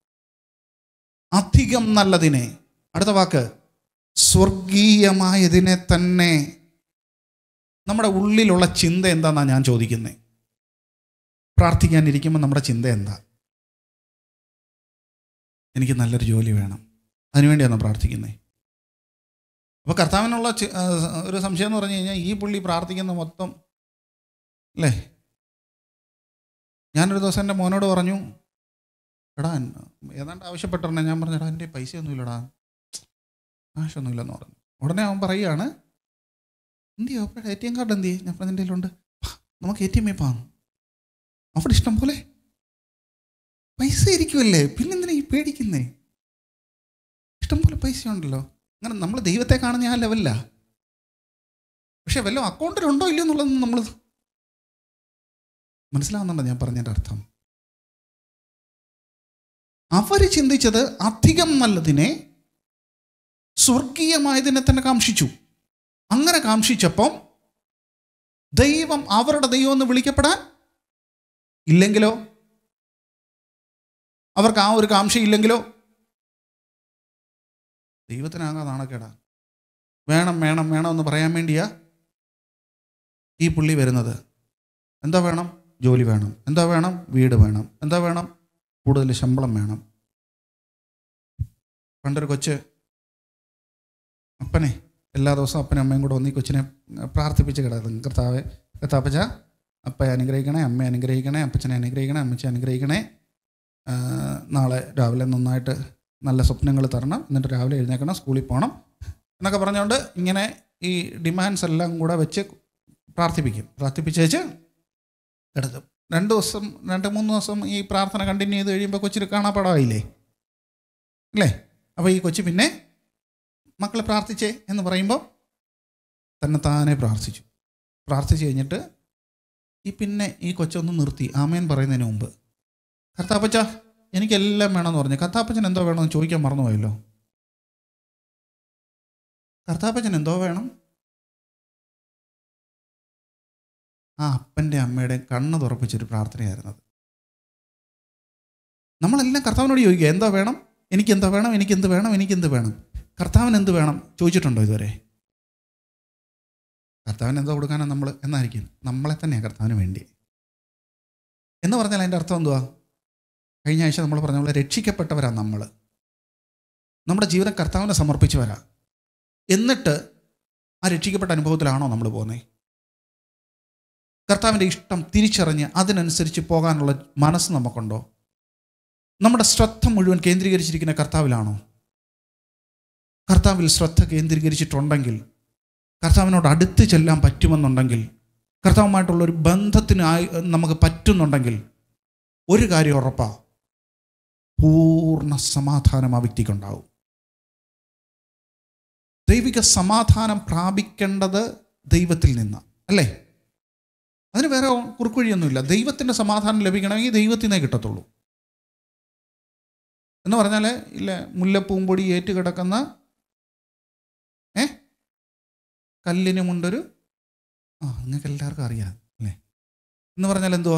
അധികം നല്ലതിനെ അടുത്ത വാക്ക് സ്വർഗീയമായതിനെ തന്നെ നമ്മുടെ ഉള്ളിലുള്ള ചിന്ത എന്താണെന്നാണ് ഞാൻ ചോദിക്കുന്നത് പ്രാർത്ഥിക്കാനിരിക്കുമ്പോൾ നമ്മുടെ ചിന്ത എന്താ എനിക്ക് നല്ലൊരു ജോലി വേണം അതിനുവേണ്ടിയാണ് പ്രാർത്ഥിക്കുന്നത് അപ്പോൾ കർത്താവിനുള്ള ചി- ആ, ഒരു സംശയം എന്ന് പറഞ്ഞു കഴിഞ്ഞാൽ ഈ പുള്ളി പ്രാർത്ഥിക്കുന്ന മൊത്തം അല്ലേ ഞാനൊരു ദിവസം എൻ്റെ മോനോട് പറഞ്ഞു എടാ ഏതാണ്ട് ആവശ്യപ്പെട്ടെ ഞാൻ പറഞ്ഞു എടാ എൻ്റെ പൈസയൊന്നുമില്ലടാ കാശൊന്നുമില്ലെന്ന് പറഞ്ഞു ഉടനെ അവൻ പറയുകയാണ് എന്ത് ചെയ്യും അപ്പോൾ എ ടി എം കാർഡ് എന്ത് ചെയ്യും ഞാൻ പറഞ്ഞ എൻ്റെ ഉണ്ട് നമുക്ക് എ ടി എമ്മിൽ പോകാം അവിടെ ഇഷ്ടം പോലെ പൈസ ഇരിക്കുമല്ലേ പിന്നെന്തിനാ ഈ പേടിക്കുന്നേ ഇഷ്ടംപോലെ പൈസ ഉണ്ടല്ലോ അങ്ങനെ നമ്മൾ ദൈവത്തെ കാണുന്ന ആ ലെവലില്ല പക്ഷെ വല്ല അക്കൗണ്ടിലുണ്ടോ ഇല്ലയോ എന്നുള്ളതൊന്നും നമ്മൾ മനസ്സിലാവുന്നുണ്ടോ ഞാൻ പറഞ്ഞതിൻ്റെ അർത്ഥം അവർ ചിന്തിച്ചത് അധികം നല്ലതിനെ സ്വർഗീയമായതിനെ തന്നെ കാംക്ഷിച്ചു അങ്ങനെ കാംക്ഷിച്ചപ്പം ദൈവം അവരുടെ ദൈവം എന്ന് വിളിക്കപ്പെടാൻ ഇല്ലെങ്കിലോ അവർക്ക് ആ ഒരു കാംക്ഷയില്ലെങ്കിലോ ദൈവത്തിനാകാ നാണക്കേടാ വേണം വേണം വേണം എന്ന് പറയാൻ വേണ്ടിയാ ഈ പുള്ളി വരുന്നത് എന്താ വേണം ജോലി വേണം എന്താ വേണം വീട് വേണം എന്താ വേണം കൂടുതൽ ശമ്പളം വേണം പണ്ടൊരു കൊച്ച് അപ്പനെ എല്ലാ ദിവസവും അപ്പനും അമ്മയും കൂടെ ഒന്ന് ഈ കൊച്ചിനെ പ്രാർത്ഥിപ്പിച്ച് കിടക്കും കർത്താവെ കർത്താപ്പച്ച അപ്പയെ അനുഗ്രഹിക്കണേ അമ്മയെ അനുഗ്രഹിക്കണേ അപ്പച്ചനെ അനുഗ്രഹിക്കണേ അമ്മച്ചെ അനുഗ്രഹിക്കണേ ആ, നാളെ രാവിലെ നന്നായിട്ട് നല്ല സ്വപ്നങ്ങൾ തരണം എന്നിട്ട് രാവിലെ എഴുന്നേക്കണം സ്കൂളിൽ പോകണം എന്നൊക്കെ പറഞ്ഞുകൊണ്ട് ഇങ്ങനെ ഈ ഡിമാൻഡ്സ് എല്ലാം കൂടെ വെച്ച് പ്രാർത്ഥിപ്പിക്കും പ്രാർത്ഥിപ്പിച്ചേച്ച് കിടത്തും രണ്ട് ദിവസം രണ്ട് മൂന്ന് ദിവസം ഈ പ്രാർത്ഥന കണ്ടിന്യൂ ചെയ്ത് കഴിയുമ്പോൾ കൊച്ചിന് കാണാപ്പാടായില്ലേ അല്ലേ അപ്പോൾ ഈ കൊച്ചു പിന്നെ മക്കൾ പ്രാർത്ഥിച്ചേ എന്ന് പറയുമ്പോൾ തന്നെ താനെ പ്രാർത്ഥിച്ചു പ്രാർത്ഥിച്ചു കഴിഞ്ഞിട്ട് ഈ പിന്നെ ഈ കൊച്ചൊന്ന് നിർത്തി ആമേൻ പറയുന്നതിന് മുമ്പ് കർത്താപ്പച്ച എനിക്കെല്ലാം വേണമെന്ന് പറഞ്ഞു കർത്താപ്പച്ചൻ എന്തോ വേണമെന്ന് ചോദിക്കാൻ മറന്നുപോയല്ലോ കർത്താപ്പച്ചൻ എന്തോ വേണം ആ അപ്പൻ്റെ അമ്മയുടെ കണ്ണ് തുറപ്പിച്ചൊരു പ്രാർത്ഥനയായിരുന്നത് നമ്മളെല്ലാം കർത്താവിനോട് ചോദിക്കുക എന്താ വേണം എനിക്ക് എന്താ വേണം എനിക്ക് എന്ത് വേണം എനിക്ക് എന്ത് വേണം കർത്താവിന് എന്ത് വേണം ചോദിച്ചിട്ടുണ്ടോ ഇതുവരെ കർത്താവിന് എന്താ കൊടുക്കാനാണ് നമ്മൾ എന്നായിരിക്കും നമ്മളെ തന്നെയാണ് കർത്താവിന് വേണ്ടി എന്ന് പറഞ്ഞാൽ അതിൻ്റെ അർത്ഥം എന്തുവാ കഴിഞ്ഞ ആഴ്ച നമ്മൾ പറഞ്ഞ പോലെ രക്ഷിക്കപ്പെട്ടവരാണ് നമ്മൾ നമ്മുടെ ജീവനം കർത്താവിനെ സമർപ്പിച്ചവരാ എന്നിട്ട് ആ രക്ഷിക്കപ്പെട്ട അനുഭവത്തിലാണോ നമ്മൾ പോകുന്നത് കർത്താവിൻ്റെ ഇഷ്ടം തിരിച്ചറിഞ്ഞ് അതിനനുസരിച്ച് പോകാനുള്ള മനസ്സ് നമുക്കുണ്ടോ നമ്മുടെ ശ്രദ്ധ മുഴുവൻ കേന്ദ്രീകരിച്ചിരിക്കുന്ന കർത്താവിലാണോ കർത്താവിൽ ശ്രദ്ധ കേന്ദ്രീകരിച്ചിട്ടുണ്ടെങ്കിൽ കർത്താവിനോട് അടുത്ത് ചെല്ലാൻ പറ്റുമെന്നുണ്ടെങ്കിൽ കർത്താവുമായിട്ടുള്ള ഒരു ബന്ധത്തിന് ആയി നമുക്ക് പറ്റുന്നുണ്ടെങ്കിൽ ഒരു കാര്യം ഉറപ്പാ പൂർണ്ണ സമാധാനം ആ വ്യക്തിക്കുണ്ടാവും ദൈവിക സമാധാനം പ്രാപിക്കേണ്ടത് ദൈവത്തിൽ നിന്ന് അല്ലേ അതിന് വേറെ കുറുക്കുവഴിയൊന്നുമില്ല ദൈവത്തിൻ്റെ സമാധാനം ലഭിക്കണമെങ്കിൽ ദൈവത്തിൽ നിന്നേ കിട്ടത്തുള്ളൂ എന്ന് പറഞ്ഞാൽ ഇല്ല മുല്ലപ്പൂമ്പൊടി ഏറ്റുകിടക്കുന്ന ഏ കല്ലിനുമുണ്ടൊരു ആ നിങ്ങൾക്ക് എല്ലാവർക്കും അറിയാം അല്ലേ എന്ന് പറഞ്ഞാൽ എന്തുവാ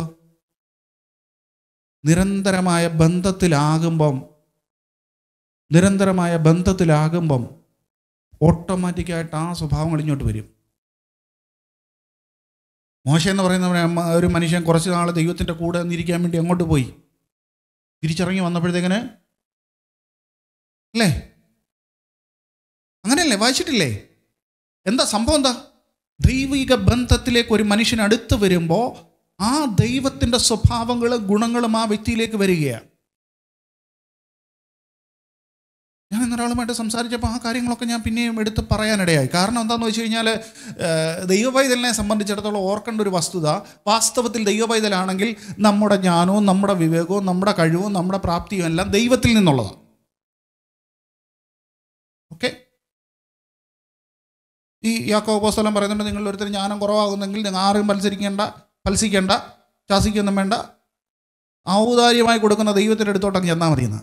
നിരന്തരമായ ബന്ധത്തിലാകുമ്പം നിരന്തരമായ ബന്ധത്തിലാകുമ്പം ഓട്ടോമാറ്റിക്കായിട്ട് ആ സ്വഭാവങ്ങൾ ഇങ്ങോട്ട് വരും മോശ എന്ന് പറയുന്ന ഒരു മനുഷ്യൻ കുറച്ച് നാൾ ദൈവത്തിൻ്റെ കൂടെ നിന്നിരിക്കാൻ വേണ്ടി അങ്ങോട്ട് പോയി തിരിച്ചിറങ്ങി വന്നപ്പോഴത്തേക്കിന് അല്ലേ അങ്ങനെയല്ലേ വായിച്ചിട്ടില്ലേ എന്താ സംഭവം എന്താ ദൈവിക ബന്ധത്തിലേക്ക് ഒരു മനുഷ്യൻ അടുത്ത് വരുമ്പോൾ ആ ദൈവത്തിൻ്റെ സ്വഭാവങ്ങളും ഗുണങ്ങളും ആ വ്യക്തിയിലേക്ക് വരികയാണ് ഞാൻ ഇന്നൊരാളുമായിട്ട് സംസാരിച്ചപ്പോൾ ആ കാര്യങ്ങളൊക്കെ ഞാൻ പിന്നെയും എടുത്ത് പറയാനിടയായി കാരണം എന്താണെന്ന് വെച്ച് കഴിഞ്ഞാൽ ദൈവപൈതലിനെ സംബന്ധിച്ചിടത്തോളം ഓർക്കേണ്ട ഒരു വസ്തുത വാസ്തവത്തിൽ ദൈവപൈതലാണെങ്കിൽ നമ്മുടെ ജ്ഞാനവും നമ്മുടെ വിവേകവും നമ്മുടെ കഴിവും നമ്മുടെ പ്രാപ്തിയും എല്ലാം ദൈവത്തിൽ നിന്നുള്ളതാണ് ഓക്കെ ഈ യാക്കോപോസ്തലം പറയുന്നുണ്ട് നിങ്ങൾ ഒരുത്തർ ജ്ഞാനം കുറവാകുന്നെങ്കിൽ നിങ്ങൾ ആരും മത്സരിക്കേണ്ട ഫൽസിക്കേണ്ട ശാസിക്കൊന്നും വേണ്ട ഔദാര്യമായി കൊടുക്കുന്ന ദൈവത്തിൻ്റെ അടുത്തോട്ടങ്ങ് ചെന്നാൽ മതിയെന്ന്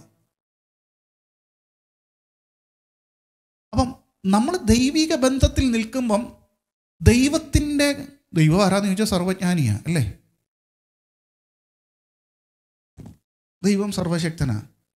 അപ്പം നമ്മൾ ദൈവിക ബന്ധത്തിൽ നിൽക്കുമ്പം ദൈവത്തിൻ്റെ ദൈവം ആരാന്ന് ചോദിച്ചാൽ സർവജ്ഞാനിയാ അല്ലേ ദൈവം സർവശക്തനാ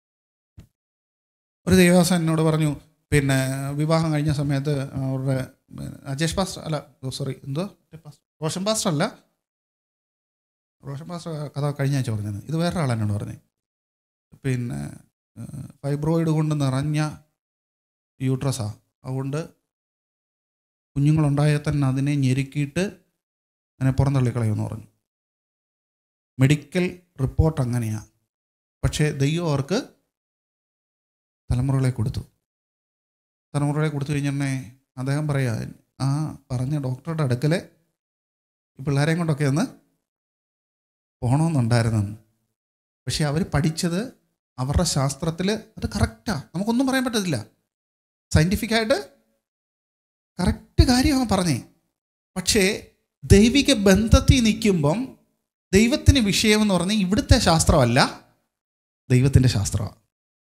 ഒരു ദേവദാസൻ എന്നോട് പറഞ്ഞു പിന്നെ വിവാഹം കഴിഞ്ഞ സമയത്ത് അവരുടെ അജേഷ് പാസ്റ്റർ അല്ല സോറി എന്തോ റോഷൻ പാസ്റ്റർ അല്ല റോഷൻ പാസ്റ്റർ കഥ കഴിഞ്ഞ ആഴ്ച പറഞ്ഞത് ഇത് വേറെ ആൾ എന്നോട് പറഞ്ഞു പിന്നെ ഫൈബ്രോയിഡ് കൊണ്ട് നിറഞ്ഞ യൂട്രസാ അതുകൊണ്ട് കുഞ്ഞുങ്ങളുണ്ടായാൽ തന്നെ അതിനെ ഞെരുക്കിയിട്ട് അതിനെ പുറന്തള്ളിക്കളയുമെന്ന് പറഞ്ഞു മെഡിക്കൽ റിപ്പോർട്ട് അങ്ങനെയാണ് പക്ഷേ ദൈവം അവർക്ക് തലമുറകളെ കൊടുത്തു തലമുറകളെ കൊടുത്തു കഴിഞ്ഞാൽ അദ്ദേഹം പറയാ ആ പറഞ്ഞ ഡോക്ടറുടെ അടുക്കൽ ഈ പിള്ളേരെയും കൊണ്ടൊക്കെ ഒന്ന് പോകണമെന്നുണ്ടായിരുന്നു പക്ഷെ അവർ പഠിച്ചത് അവരുടെ ശാസ്ത്രത്തിൽ അത് കറക്റ്റാ നമുക്കൊന്നും പറയാൻ പറ്റത്തില്ല സയൻറ്റിഫിക്കായിട്ട് കറക്റ്റ് കാര്യമാണ് പറഞ്ഞേ പക്ഷേ ദൈവിക ബന്ധത്തിൽ നിൽക്കുമ്പം ദൈവത്തിന് വിഷയം എന്ന് പറഞ്ഞാൽ ഇവിടുത്തെ ശാസ്ത്രമല്ല ദൈവത്തിൻ്റെ ശാസ്ത്രമാണ്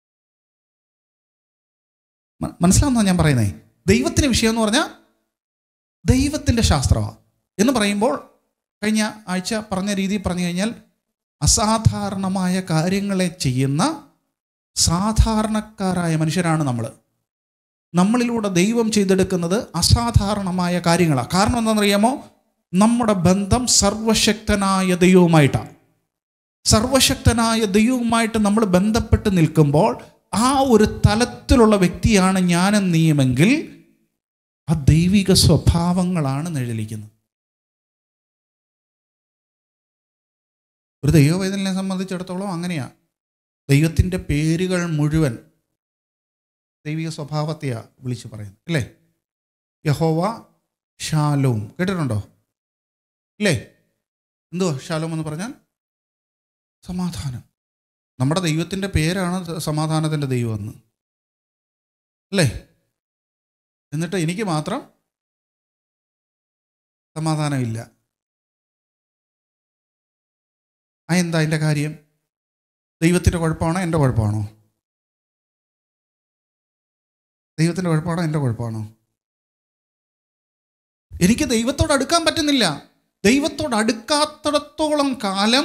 മനസ്സിലാവുന്നോ ഞാൻ പറയുന്നത് ദൈവത്തിന് വിഷയം എന്ന് പറഞ്ഞാൽ ദൈവത്തിൻ്റെ ശാസ്ത്രമാണ് എന്ന് പറയുമ്പോൾ കഴിഞ്ഞ ആഴ്ച പറഞ്ഞ രീതിയിൽ പറഞ്ഞു കഴിഞ്ഞാൽ അസാധാരണമായ കാര്യങ്ങളെ ചെയ്യുന്ന സാധാരണക്കാരായ മനുഷ്യരാണ് നമ്മൾ നമ്മളിലൂടെ ദൈവം ചെയ്തെടുക്കുന്നത് അസാധാരണമായ കാര്യങ്ങളാണ് കാരണം എന്താണെന്നറിയാമോ നമ്മുടെ ബന്ധം സർവശക്തനായ ദൈവവുമായിട്ടാണ് സർവശക്തനായ ദൈവവുമായിട്ട് നമ്മൾ ബന്ധപ്പെട്ട് നിൽക്കുമ്പോൾ ആ ഒരു തലത്തിലുള്ള വ്യക്തിയാണ് ഞാനും നീയുമെങ്കിൽ ആ ദൈവിക സ്വഭാവങ്ങളാണ് നിഴലിക്കുന്നത് ഒരു ദൈവവേദനെ സംബന്ധിച്ചിടത്തോളം അങ്ങനെയാണ് ദൈവത്തിൻ്റെ പേരുകൾ മുഴുവൻ ദൈവിക സ്വഭാവത്തെയാണ് വിളിച്ചു പറയുന്നത് അല്ലേ യഹോവ ഷാലോം കേട്ടിട്ടുണ്ടോ ഇല്ലേ എന്തുവാ ഷാലോം എന്ന് പറഞ്ഞാൽ സമാധാനം നമ്മുടെ ദൈവത്തിൻ്റെ പേരാണ് സമാധാനത്തിൻ്റെ ദൈവം എന്ന് അല്ലേ എന്നിട്ട് എനിക്ക് മാത്രം സമാധാനമില്ല ആ എന്താ അതിൻ്റെ കാര്യം ദൈവത്തിൻ്റെ കുഴപ്പമാണോ എൻ്റെ കുഴപ്പമാണോ ദൈവത്തിൻ്റെ കുഴപ്പമാണോ എൻ്റെ കുഴപ്പമാണോ എനിക്ക് ദൈവത്തോട് അടുക്കാൻ പറ്റുന്നില്ല ദൈവത്തോട് അടുക്കാത്തിടത്തോളം കാലം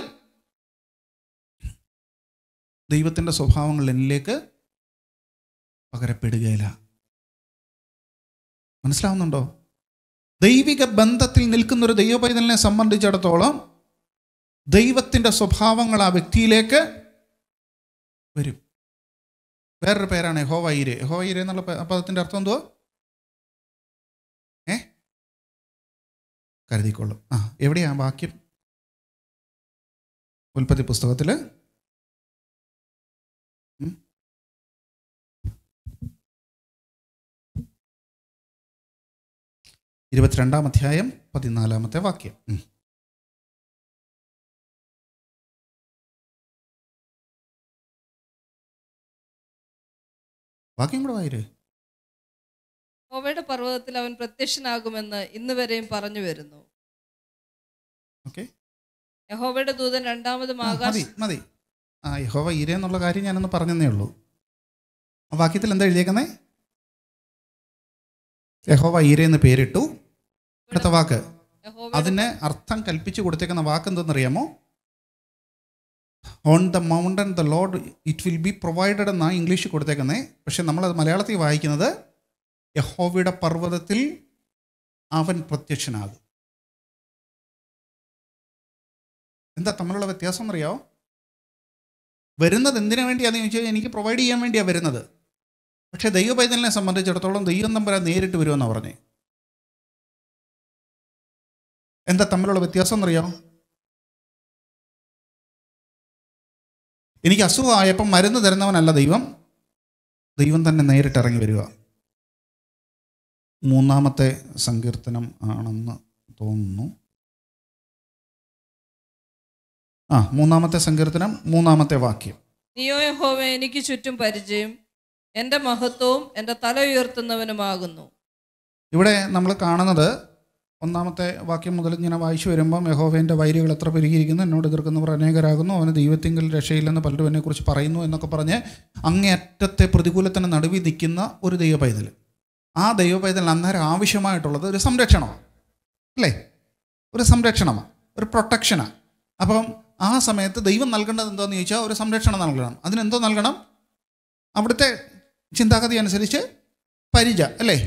ദൈവത്തിൻ്റെ സ്വഭാവങ്ങൾ എന്നിലേക്ക് പകരപ്പെടുകയില്ല മനസ്സിലാവുന്നുണ്ടോ ദൈവിക ബന്ധത്തിൽ നിൽക്കുന്ന ഒരു ദൈവപൈതലിനെ സംബന്ധിച്ചിടത്തോളം ദൈവത്തിൻ്റെ സ്വഭാവങ്ങൾ ആ വ്യക്തിയിലേക്ക് വരും വേറൊരു പേരാണ് യഹോവൈരെ യഹോവൈരെ എന്നുള്ള പ- പദത്തിൻ്റെ അർത്ഥം എന്തുവാ ഏ കരുതിക്കൊള്ളും ആ എവിടെയാ വാക്യം ഉൽപ്പത്തി പുസ്തകത്തിൽ ഇരുപത്തിരണ്ടാം അധ്യായം പതിനാലാമത്തെ വാക്യം ഉം. വാക്യം കൂടെ വായിരേ യഹോവയുടെ പർവ്വതത്തിൽ അവൻ പ്രത്യക്ഷനാകുമെന്ന് ഇന്ന് വരെയും പറഞ്ഞു വരുന്നു ഓക്കെ യഹോവയുടെ ദൂതൻ രണ്ടാമതും മതി ആകാശ മതി ആ യഹോവ ഈര എന്നുള്ള കാര്യം ഞാനൊന്ന് പറഞ്ഞതേ ഉള്ളൂ ആ വാക്യത്തിൽ എന്താ എഴുതിയേക്കുന്നേ യഹോവ ഈര എന്ന് പേരിട്ടു അടുത്ത വാക്ക് യഹോവ അതിന് അർത്ഥം കൽപ്പിച്ചു കൊടുത്തേക്കുന്ന വാക്ക് എന്തെന്നറിയാമോ on the mountain the Lord it will be provided എന്നാണ് ഇംഗ്ലീഷിൽ കൊടുത്തേക്കുന്നത് പക്ഷെ നമ്മളത് മലയാളത്തിൽ വായിക്കുന്നത് യഹോവയുടെ പർവ്വതത്തിൽ അവൻ പ്രത്യക്ഷനാകും എന്താ തമ്മിലുള്ള വ്യത്യാസം എന്നറിയാമോ വരുന്നത് എന്തിനു വേണ്ടിയാണെന്ന് ചോദിച്ചാൽ എനിക്ക് പ്രൊവൈഡ് ചെയ്യാൻ വേണ്ടിയാണ് വരുന്നത് പക്ഷേ ദൈവപൈതലിനെ സംബന്ധിച്ചിടത്തോളം ദൈവം തമ്പരാൻ നേരിട്ട് വരുമെന്നാണ് പറഞ്ഞേ എന്താ തമ്മിലുള്ള വ്യത്യാസം എന്നറിയാമോ എനിക്ക് അസുഖമായപ്പം മരുന്ന് തരുന്നവനല്ല ദൈവം ദൈവം തന്നെ നേരിട്ട് ഇറങ്ങി വരിക മൂന്നാമത്തെ സങ്കീർത്തനം ആണെന്ന് തോന്നുന്നു ആ മൂന്നാമത്തെ സങ്കീർത്തനം മൂന്നാമത്തെ വാക്യം നീയോ യഹോവ എനിക്ക് ചുറ്റും പരിചയം എൻ്റെ മഹത്വവും എൻ്റെ തല ഉയർത്തുന്നവനുമാകുന്നു ഇവിടെ നമ്മൾ കാണുന്നത് ഒന്നാമത്തെ വാക്യം മുതൽ ഇങ്ങനെ വായിച്ചു വരുമ്പം യഹോവേൻ്റെ വൈരികൾ എത്ര പെരുകിയിരിക്കുന്നു എന്നോട് എതിർക്കുന്നവർ അനേകരാകുന്നു അവന് ദൈവത്തിങ്കിൽ രക്ഷയില്ലെന്ന് പലരും എന്നെക്കുറിച്ച് പറയുന്നു എന്നൊക്കെ പറഞ്ഞ് അങ്ങേയറ്റത്തെ പ്രതികൂലത്തിന് നടുവിൽ നിൽക്കുന്ന ഒരു ദൈവ പൈതൽ ആ ദൈവ പൈതൽ അന്നേരം ആവശ്യമായിട്ടുള്ളത് ഒരു സംരക്ഷണമാണ് അല്ലേ ഒരു സംരക്ഷണമാണ് ഒരു പ്രൊട്ടക്ഷനാണ് അപ്പം ആ സമയത്ത് ദൈവം നൽകേണ്ടത് എന്താണെന്ന് ചോദിച്ചാൽ ഒരു സംരക്ഷണം നൽകണം അതിനെന്തോ നൽകണം അവിടുത്തെ ചിന്താഗതി അനുസരിച്ച് പരിച അല്ലേ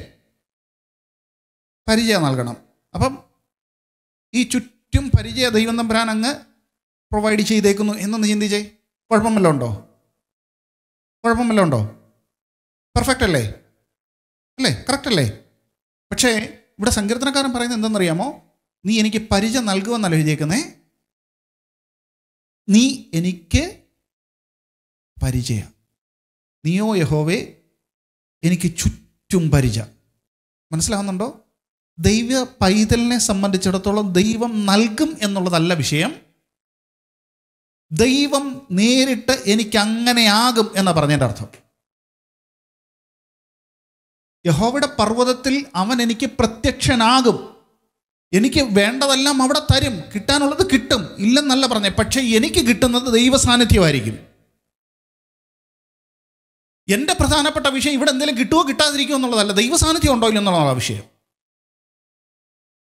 പരിചയ നൽകണം അപ്പം ഈ ചുറ്റും പരിചയ ദൈവം തമ്പുരാൻ അങ്ങ് പ്രൊവൈഡ് ചെയ്തേക്കുന്നു എന്നൊന്ന് ചിന്തിച്ചേ കുഴപ്പം വല്ലതും ഉണ്ടോ കുഴപ്പം വല്ലതും ഉണ്ടോ പെർഫെക്റ്റ് അല്ലേ അല്ലേ കറക്റ്റ് അല്ലേ പക്ഷേ ഇവിടെ സങ്കീർത്തനക്കാരൻ പറയുന്നത് എന്തെന്നറിയാമോ നീ എനിക്ക് പരിച നൽകുമെന്നല്ല എഴുതിയേക്കുന്നേ നീ എനിക്ക് പരിചയ നീയോ യഹോവേ എനിക്ക് ചുറ്റും പരിച മനസ്സിലാവുന്നുണ്ടോ ദൈവ പൈതലിനെ സംബന്ധിച്ചിടത്തോളം ദൈവം നൽകും എന്നുള്ളതല്ല വിഷയം ദൈവം നേരിട്ട് എനിക്ക് അങ്ങനെയാകും എന്ന് പറഞ്ഞതിൻ്റെ അർത്ഥം യഹോവയുടെ പർവ്വതത്തിൽ അവൻ എനിക്ക് പ്രത്യക്ഷനാകും എനിക്ക് വേണ്ടതെല്ലാം അവിടെ തരും കിട്ടാനുള്ളത് കിട്ടും ഇല്ലെന്നല്ല പറഞ്ഞേ പക്ഷേ എനിക്ക് കിട്ടുന്നത് ദൈവ സാന്നിധ്യമായിരിക്കും എൻ്റെ പ്രധാനപ്പെട്ട വിഷയം ഇവിടെ എന്തെങ്കിലും കിട്ടുമോ കിട്ടാതിരിക്കുമോ എന്നുള്ളതല്ല ദൈവ സാന്നിധ്യം ഉണ്ടോ ഇല്ലെന്നുള്ളതാണ് വിഷയം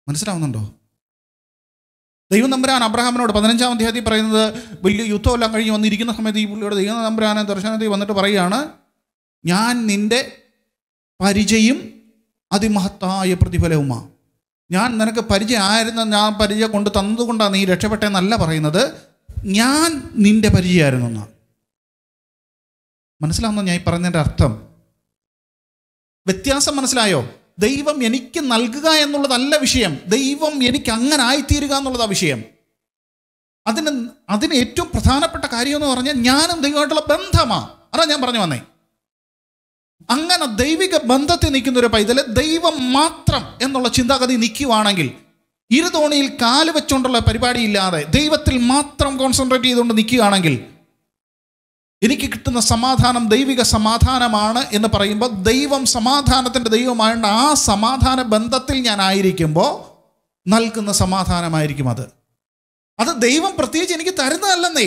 മനസ്സിലാവുന്നുണ്ടോ ദൈവം നമ്പുരാൻ അബ്രഹാമിനോട് പതിനഞ്ചാം അധ്യായത്തിൽ പറയുന്നത് വലിയ യുദ്ധമെല്ലാം കഴിഞ്ഞ് വന്നിരിക്കുന്ന സമയത്ത് ഈ പുള്ളിയോട് ദൈവം നമ്പുരാനെ ദർശനത്തിൽ വന്നിട്ട് പറയുകയാണ് ഞാൻ നിന്റെ പരിചയം അതിമഹത്തായ പ്രതിഫലവുമാ ഞാൻ നിനക്ക് പരിചയം ആയിരുന്ന ഞാൻ പരിചയം കൊണ്ട് തന്നതുകൊണ്ടാണ് നീ രക്ഷപ്പെട്ടെന്നല്ല പറയുന്നത് ഞാൻ നിന്റെ പരിചയമായിരുന്നു എന്നാ മനസ്സിലാവുന്ന ഞാൻ ഈ പറഞ്ഞതിൻ്റെ അർത്ഥം വ്യത്യാസം മനസ്സിലായോ ദൈവം എനിക്ക് നൽകുക എന്നുള്ളതല്ല വിഷയം ദൈവം എനിക്ക് അങ്ങനെ ആയിത്തീരുക എന്നുള്ളതാ വിഷയം അതിന് അതിന് ഏറ്റവും പ്രധാനപ്പെട്ട കാര്യം എന്ന് പറഞ്ഞാൽ ഞാനും ദൈവമായിട്ടുള്ള ബന്ധമാണ് അതാ ഞാൻ പറഞ്ഞു വന്നേ അങ്ങനെ ദൈവിക ബന്ധത്തിൽ നിൽക്കുന്ന ഒരു പൈതല് ദൈവം മാത്രം എന്നുള്ള ചിന്താഗതി നിൽക്കുവാണെങ്കിൽ ഇരുതോണിയിൽ കാല് വെച്ചുകൊണ്ടുള്ള പരിപാടിയില്ലാതെ ദൈവത്തിൽ മാത്രം കോൺസെൻട്രേറ്റ് ചെയ്തുകൊണ്ട് നിൽക്കുകയാണെങ്കിൽ എനിക്ക് കിട്ടുന്ന സമാധാനം ദൈവിക സമാധാനമാണ് എന്ന് പറയുമ്പോൾ ദൈവം സമാധാനത്തിൻ്റെ ദൈവമായതുകൊണ്ട് ആ സമാധാന ബന്ധത്തിൽ ഞാൻ ആയിരിക്കുമ്പോൾ നൽകുന്ന സമാധാനമായിരിക്കും അത് അത് ദൈവം പ്രത്യേകിച്ച് എനിക്ക് തരുന്നതല്ലെന്നേ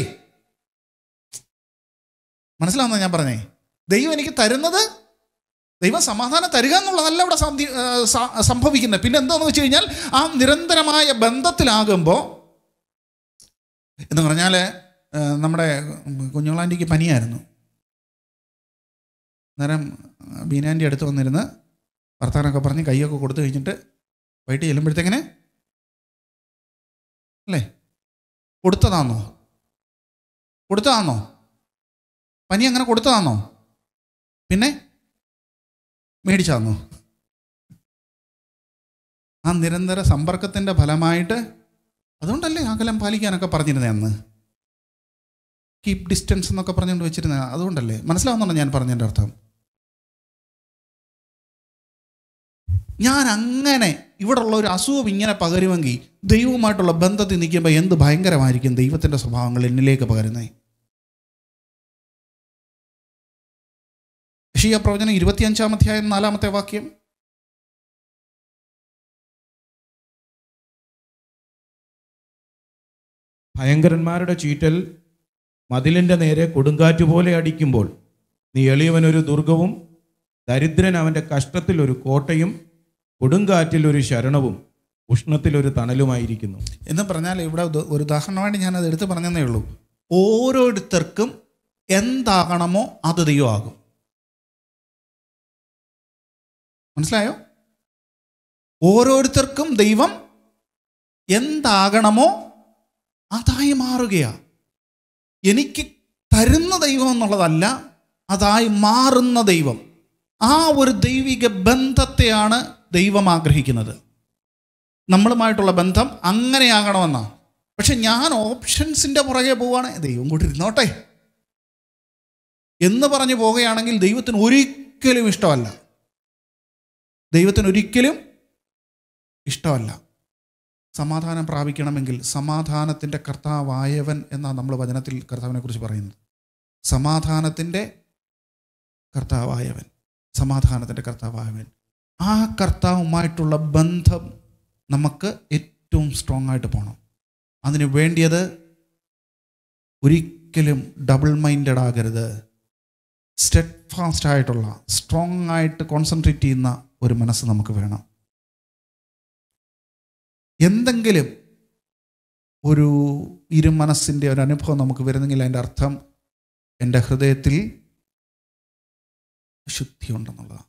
മനസ്സിലാവുന്ന ഞാൻ പറഞ്ഞേ ദൈവം എനിക്ക് തരുന്നത് ദൈവം സമാധാനം തരിക എന്നുള്ളതല്ല ഇവിടെ സംധി- ആ, സ- സംഭവിക്കുന്നത് പിന്നെ എന്താണെന്ന് വെച്ച് കഴിഞ്ഞാൽ ആ നിരന്തരമായ ബന്ധത്തിലാകുമ്പോൾ എന്ന് പറഞ്ഞാൽ ആ, നമ്മുടെ കുഞ്ഞുങ്ങളാൻറ്റിക്ക് പനിയായിരുന്നു അന്നേരം ബീനാൻ്റെ അടുത്ത് വന്നിരുന്ന് വർത്താനമൊക്കെ പറഞ്ഞ് കൈയൊക്കെ കൊടുത്തു കഴിഞ്ഞിട്ട് വൈകിട്ട് ചെല്ലുമ്പോഴത്തേക്കിന് അല്ലേ കൊടുത്തതാണോ കൊടുത്തതാണോ പനി അങ്ങനെ കൊടുത്തതാണോ പിന്നെ മേടിച്ചാന്നോ ആ നിരന്തര സമ്പർക്കത്തിൻ്റെ ഫലമായിട്ട് അതുകൊണ്ടല്ലേ അകലം പാലിക്കാനൊക്കെ പറഞ്ഞിരുന്നത് അന്ന് കീപ് ഡിസ്റ്റൻസ് എന്നൊക്കെ പറഞ്ഞുകൊണ്ട് വെച്ചിരുന്നത് അതുകൊണ്ടല്ലേ മനസ്സിലാവുന്നുണ്ടോ ഞാൻ പറഞ്ഞതിൻ്റെ അർത്ഥം ഞാൻ അങ്ങനെ ഇവിടെയുള്ള ഒരു അസുഖം ഇങ്ങനെ പകരുമെങ്കിൽ ദൈവവുമായിട്ടുള്ള ബന്ധത്തിൽ നിൽക്കുമ്പോൾ എന്ത് ഭയങ്കരമായിരിക്കും ദൈവത്തിൻ്റെ സ്വഭാവങ്ങൾ എന്നിലേക്ക് പകരുന്നത് ഷിയ പ്രവചനം ഇരുപത്തിയഞ്ചാം അധ്യായം നാലാമത്തെ വാക്യം ഭയങ്കരന്മാരുടെ ചീറ്റൽ മതിലിൻ്റെ നേരെ കൊടുങ്കാറ്റ് പോലെ അടിക്കുമ്പോൾ നീ എളിയവനൊരു ദുർഗവും ദരിദ്രൻ അവൻ്റെ കഷ്ടത്തിൽ ഒരു കോട്ടയും കൊടുങ്കാറ്റിൽ ഒരു ശരണവും ഉഷ്ണത്തിൽ ഒരു തണലുമായിരിക്കുന്നു എന്ന് പറഞ്ഞാൽ ഇവിടെ ഉദ- ഒരു ഉദാഹരണമായിട്ട് ഞാനത് എടുത്ത് പറഞ്ഞതേ ഉള്ളൂ ഓരോരുത്തർക്കും എന്താകണമോ അത് ദൈവമാകും മനസ്സിലായോ ഓരോരുത്തർക്കും ദൈവം എന്താകണമോ അതായി മാറുകയാ എനിക്ക് തരുന്ന ദൈവം എന്നുള്ളതല്ല അതായി മാറുന്ന ദൈവം ആ ഒരു ദൈവിക ബന്ധത്തെയാണ് ദൈവം ആഗ്രഹിക്കുന്നത് നമ്മളുമായിട്ടുള്ള ബന്ധം അങ്ങനെയാകണമെന്നാണ് പക്ഷെ ഞാൻ ഓപ്ഷൻസിൻ്റെ പുറകെ പോവാണ് ദൈവം കൂടി ഇരുന്നോട്ടെ എന്ന് പറഞ്ഞു പോവുകയാണെങ്കിൽ ദൈവത്തിന് ഒരിക്കലും ഇഷ്ടമല്ല ദൈവത്തിന് ഒരിക്കലും ഇഷ്ടമല്ല സമാധാനം പ്രാപിക്കണമെങ്കിൽ സമാധാനത്തിൻ്റെ കർത്താവായവൻ എന്നാണ് നമ്മൾ വചനത്തിൽ കർത്താവിനെ കുറിച്ച് പറയുന്നത് സമാധാനത്തിൻ്റെ കർത്താവായവൻ സമാധാനത്തിൻ്റെ കർത്താവായവൻ ആ കർത്താവുമായിട്ടുള്ള ബന്ധം നമുക്ക് ഏറ്റവും സ്ട്രോങ് ആയിട്ട് പോകണം അതിന് വേണ്ടിയത് ഒരിക്കലും ഡബിൾ മൈൻഡഡ് ആകരുത് സ്റ്റെഡ് ഫാസ്റ്റ് ആയിട്ടുള്ള സ്ട്രോങ് ആയിട്ട് കോൺസെൻട്രേറ്റ് ചെയ്യുന്ന ഒരു മനസ്സ് നമുക്ക് വേണം എന്തെങ്കിലും ഒരു ഇരുമനസ്സിൻ്റെ ഒരു അനുഭവം നമുക്ക് വരുന്നെങ്കിൽ അതിൻ്റെ അർത്ഥം എൻ്റെ ഹൃദയത്തിൽ ശുദ്ധിയുണ്ടെന്നുള്ളതാണ്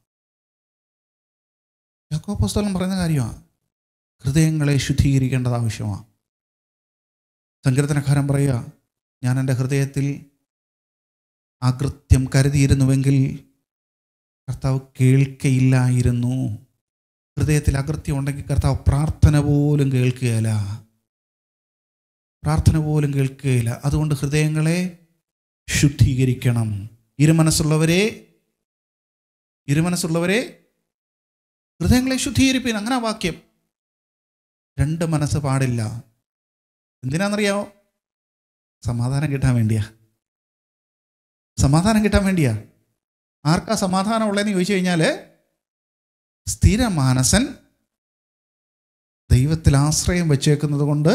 യാക്കോ പുസ്തകം പറയുന്ന കാര്യമാണ് ഹൃദയങ്ങളെ ശുദ്ധീകരിക്കേണ്ടത് ആവശ്യമാണ് സങ്കീർത്തനക്കാരൻ പറയുക ഞാൻ എൻ്റെ ഹൃദയത്തിൽ അകൃത്യം കരുതിയിരുന്നുവെങ്കിൽ കർത്താവ് കേൾക്കയില്ലായിരുന്നു ഹൃദയത്തിൽ അകൃത്യം ഉണ്ടെങ്കിൽ കർത്താവ് പ്രാർത്ഥന പോലും കേൾക്കുകയില്ല പ്രാർത്ഥന പോലും കേൾക്കുകയില്ല അതുകൊണ്ട് ഹൃദയങ്ങളെ ശുദ്ധീകരിക്കണം ഇരുമനസ്സുള്ളവരെ ഇരുമനസ്സുള്ളവരെ ഹൃദയങ്ങളെ ശുദ്ധീകരിപ്പിൻ അങ്ങനെ ആ വാക്യം രണ്ട് മനസ്സ് പാടില്ല എന്തിനാണെന്നറിയാമോ സമാധാനം കിട്ടാൻ വേണ്ടിയാ സമാധാനം കിട്ടാൻ വേണ്ടിയാ ആർക്കാ സമാധാനം ഉള്ളതെന്ന് ചോദിച്ചു കഴിഞ്ഞാൽ സ്ഥിരമാനസൻ ദൈവത്തിൽ ആശ്രയം വെച്ചേക്കുന്നത് കൊണ്ട്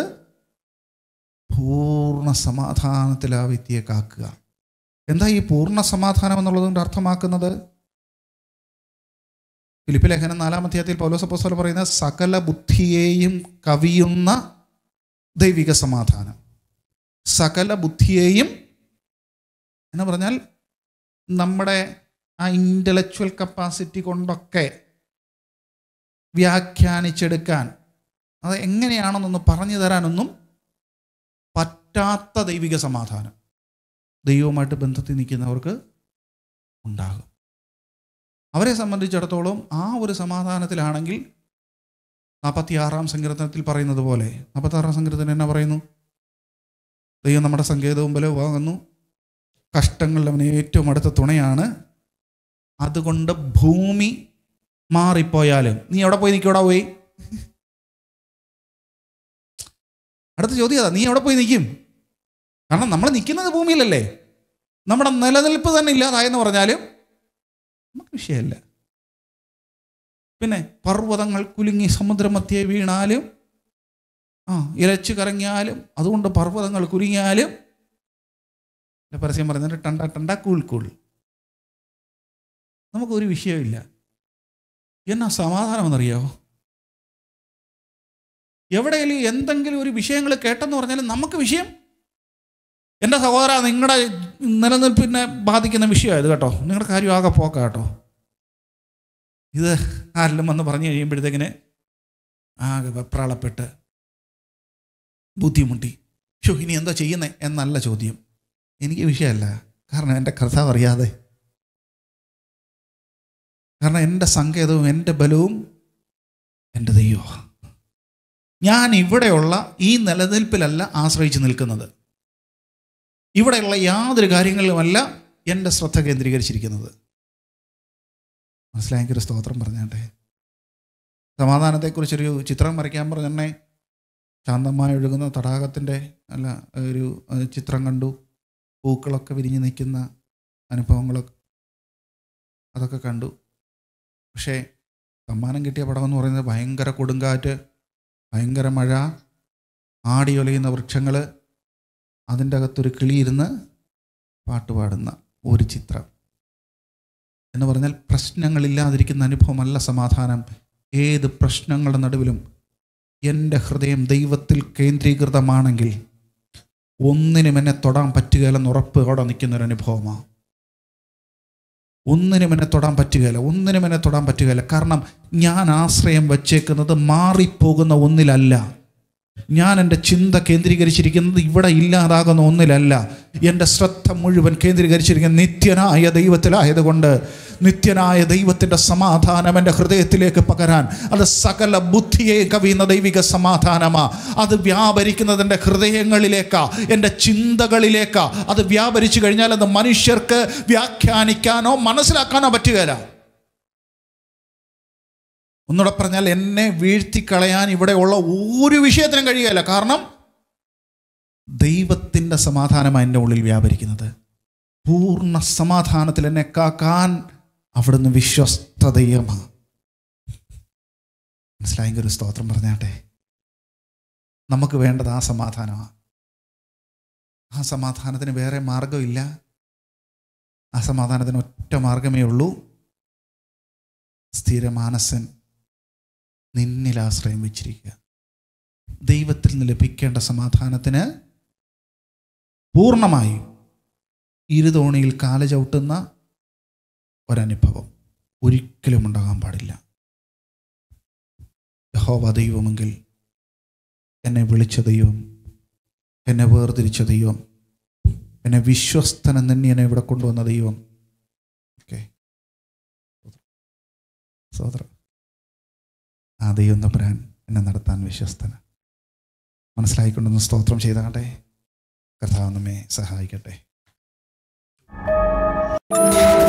പൂർണ്ണ സമാധാനത്തിൽ ആ വ്യക്തിയെ കാക്കുക എന്താ ഈ പൂർണ്ണ സമാധാനം എന്നുള്ളതുകൊണ്ട് അർത്ഥമാക്കുന്നത് ഫിലിപ്പ് ലേഖനം നാലാം അധ്യായത്തിൽ പൗലോസ് അപ്പോസ്തലൻ പറയുന്ന സകല ബുദ്ധിയെയും കവിയുന്ന ദൈവിക സമാധാനം സകല ബുദ്ധിയെയും എന്ന് പറഞ്ഞാൽ നമ്മുടെ ആ ഇൻ്റലക്ച്വൽ കപ്പാസിറ്റി കൊണ്ടൊക്കെ വ്യാഖ്യാനിച്ചെടുക്കാൻ അത് എങ്ങനെയാണെന്നൊന്ന് പറഞ്ഞു തരാനൊന്നും പറ്റാത്ത ദൈവിക സമാധാനം ദൈവവുമായിട്ട് ബന്ധത്തിൽ നിൽക്കുന്നവർക്ക് ഉണ്ടാകും അവരെ സംബന്ധിച്ചിടത്തോളം ആ ഒരു സമാധാനത്തിലാണെങ്കിൽ നാൽപ്പത്തി ആറാം സങ്കീർത്തനത്തിൽ പറയുന്നത് പോലെ നാൽപ്പത്തി ആറാം സങ്കീർത്തനം എന്നാ പറയുന്നു ദൈവം നമ്മുടെ സങ്കേതവും ബലവുമാകുന്നു കഷ്ടങ്ങളിൽ അവന് ഏറ്റവും അടുത്ത തുണയാണ് അതുകൊണ്ട് ഭൂമി മാറിപ്പോയാലും നീ എവിടെ പോയി നിൽക്കൂടാ പോയി അടുത്ത ചോദ്യം അതാ നീ എവിടെ പോയി നിൽക്കും കാരണം നമ്മൾ നിൽക്കുന്നത് ഭൂമിയിലല്ലേ നമ്മുടെ നിലനിൽപ്പ് തന്നെ ഇല്ലാതായെന്ന് പറഞ്ഞാലും നമുക്ക് വിഷയമല്ല പിന്നെ പർവ്വതങ്ങൾ കുലുങ്ങി സമുദ്രമധ്യേ വീണാലും ആ ഇരച്ചു കറങ്ങിയാലും അതുകൊണ്ട് പർവ്വതങ്ങൾ കുലുങ്ങിയാലും ഇല്ല, പരസ്യം പറയുന്നത് ടണ്ട ടണ്ട കൂൾ കൂൾ നമുക്കൊരു വിഷയമില്ല എന്നാ സമാധാനമെന്നറിയാവോ എവിടെയെങ്കിലും എന്തെങ്കിലും ഒരു വിഷയങ്ങൾ കേട്ടെന്ന് പറഞ്ഞാലും നമുക്ക് വിഷയം എൻ്റെ സഹോദര നിങ്ങളുടെ നിലനിൽപ്പിനെ ബാധിക്കുന്ന വിഷയമാണ് ഇത് കേട്ടോ നിങ്ങളുടെ കാര്യം ആകെ പോക്ക കേട്ടോ ഇത് ആരെല്ലാം വന്ന് പറഞ്ഞു കഴിയുമ്പോഴത്തേക്കിന് ആകെ വെപ്രാളപ്പെട്ട് ബുദ്ധിമുട്ടി ഷോ ഇനി എന്താ ചെയ്യുന്നത് എന്നല്ല ചോദ്യം എനിക്ക് വിഷയമല്ല കാരണം എൻ്റെ കർത്താവ് അറിയാതെ കാരണം എൻ്റെ സങ്കേതവും എൻ്റെ ബലവും എൻ്റെ ദൈവമാണ് ഞാൻ ഇവിടെയുള്ള ഈ നിലനിൽപ്പിലല്ല ആശ്രയിച്ച് നിൽക്കുന്നത് ഇവിടെയുള്ള യാതൊരു കാര്യങ്ങളിലുമല്ല എൻ്റെ ശ്രദ്ധ കേന്ദ്രീകരിച്ചിരിക്കുന്നത് മനസ്സിലായെങ്കിൽ സ്തോത്രം പറഞ്ഞാട്ടെ സമാധാനത്തെക്കുറിച്ചൊരു ചിത്രം വരയ്ക്കാൻ പറഞ്ഞെന്നെ ശാന്തമായി ഒഴുകുന്ന തടാകത്തിൻ്റെ അല്ല ഒരു ഏഹ്, ചിത്രം കണ്ടു പൂക്കളൊക്കെ വിരിഞ്ഞ് നിൽക്കുന്ന അനുഭവങ്ങളൊക്കെ അതൊക്കെ കണ്ടു പക്ഷേ സമ്മാനം കിട്ടിയ പടം എന്ന് പറയുന്നത് ഭയങ്കര കൊടുങ്കാറ്റ് ഭയങ്കര മഴ ആടിയൊലയുന്ന വൃക്ഷങ്ങൾ അതിൻ്റെ അകത്തൊരു കിളിയിരുന്ന് പാട്ട് പാടുന്ന ഒരു ചിത്രം എന്ന് പറഞ്ഞാൽ പ്രശ്നങ്ങളില്ലാതിരിക്കുന്ന അനുഭവമല്ല സമാധാനം ഏത് പ്രശ്നങ്ങളുടെ നടുവിലും എൻ്റെ ഹൃദയം ദൈവത്തിൽ കേന്ദ്രീകൃതമാണെങ്കിൽ ഒന്നിനും എന്നെ തൊടാൻ പറ്റുകയില്ലെന്ന് ഉറപ്പ് അവിടെ നിൽക്കുന്ന ഒരു അനുഭവമാണ് ഒന്നിനും എന്നെ തൊടാൻ പറ്റുകയില്ല ഒന്നിനും എന്നെ തൊടാൻ പറ്റുകയില്ല കാരണം ഞാൻ ആശ്രയം വച്ചേക്കുന്നത് മാറിപ്പോകുന്ന ഒന്നിലല്ല ഞാൻ എൻ്റെ ചിന്ത കേന്ദ്രീകരിച്ചിരിക്കുന്നത് ഇവിടെ ഇല്ലാതാകുന്ന ഒന്നിലല്ല എൻ്റെ ശ്രദ്ധ മുഴുവൻ കേന്ദ്രീകരിച്ചിരിക്കുന്നത് നിത്യനായ ദൈവത്തിലായതുകൊണ്ട് നിത്യനായ ദൈവത്തിൻ്റെ സമാധാനം എൻ്റെ ഹൃദയത്തിലേക്ക് പകരാൻ അത് സകല ബുദ്ധിയെ കവിയുന്ന ദൈവിക സമാധാനമാ അത് വ്യാപരിക്കുന്നത് എൻ്റെ ഹൃദയങ്ങളിലേക്കാ എൻ്റെ ചിന്തകളിലേക്കാ അത് വ്യാപരിച്ചു കഴിഞ്ഞാൽ അത് മനുഷ്യർക്ക് വ്യാഖ്യാനിക്കാനോ മനസ്സിലാക്കാനോ പറ്റുകയില്ല ഒന്നുകൂടെ പറഞ്ഞാൽ എന്നെ വീഴ്ത്തിക്കളയാൻ ഇവിടെയുള്ള ഒരു വിഷയത്തിനും കഴിയുകയില്ല കാരണം ദൈവത്തിൻ്റെ സമാധാനമാണ് എൻ്റെ ഉള്ളിൽ വ്യാപരിക്കുന്നത് പൂർണ്ണ സമാധാനത്തിൽ എന്നെ കാക്കാൻ അവിടുന്ന് വിശ്വസ്തതയമാണ് മനസ്സിലായെങ്കിൽ ഒരു സ്തോത്രം പറഞ്ഞാട്ടെ നമുക്ക് വേണ്ടത് ആ സമാധാനമാണ് ആ സമാധാനത്തിന് വേറെ മാർഗമില്ല ആ സമാധാനത്തിന് ഒറ്റ മാർഗമേ ഉള്ളൂ സ്ഥിരമാനസൻ നിന്നിൽ ആശ്രയം വെച്ചിരിക്കുക ദൈവത്തിൽ നിന്ന് ലഭിക്കേണ്ട സമാധാനത്തിന് പൂർണ്ണമായും ഇരുതോണിയിൽ കാല ചവിട്ടുന്ന ഒരനുഭവം ഒരിക്കലും ഉണ്ടാകാൻ പാടില്ല യഹോവ ദൈവമെങ്കിൽ എന്നെ വിളിച്ച ദൈവം എന്നെ വേർതിരിച്ച ദൈവം എന്നെ വിശ്വസ്തനം തന്നെ എന്നെ ഇവിടെ കൊണ്ടുവന്ന ദൈവം ഓക്കെ സോദരം ആ ദൈവം തമ്പുരാൻ എന്നെ നടത്താൻ വിശ്വസ്തന മനസ്സിലായിക്കൊണ്ടൊന്ന് സ്തോത്രം ചെയ്താട്ടെ കർത്താവ് നമ്മെ സഹായിക്കട്ടെ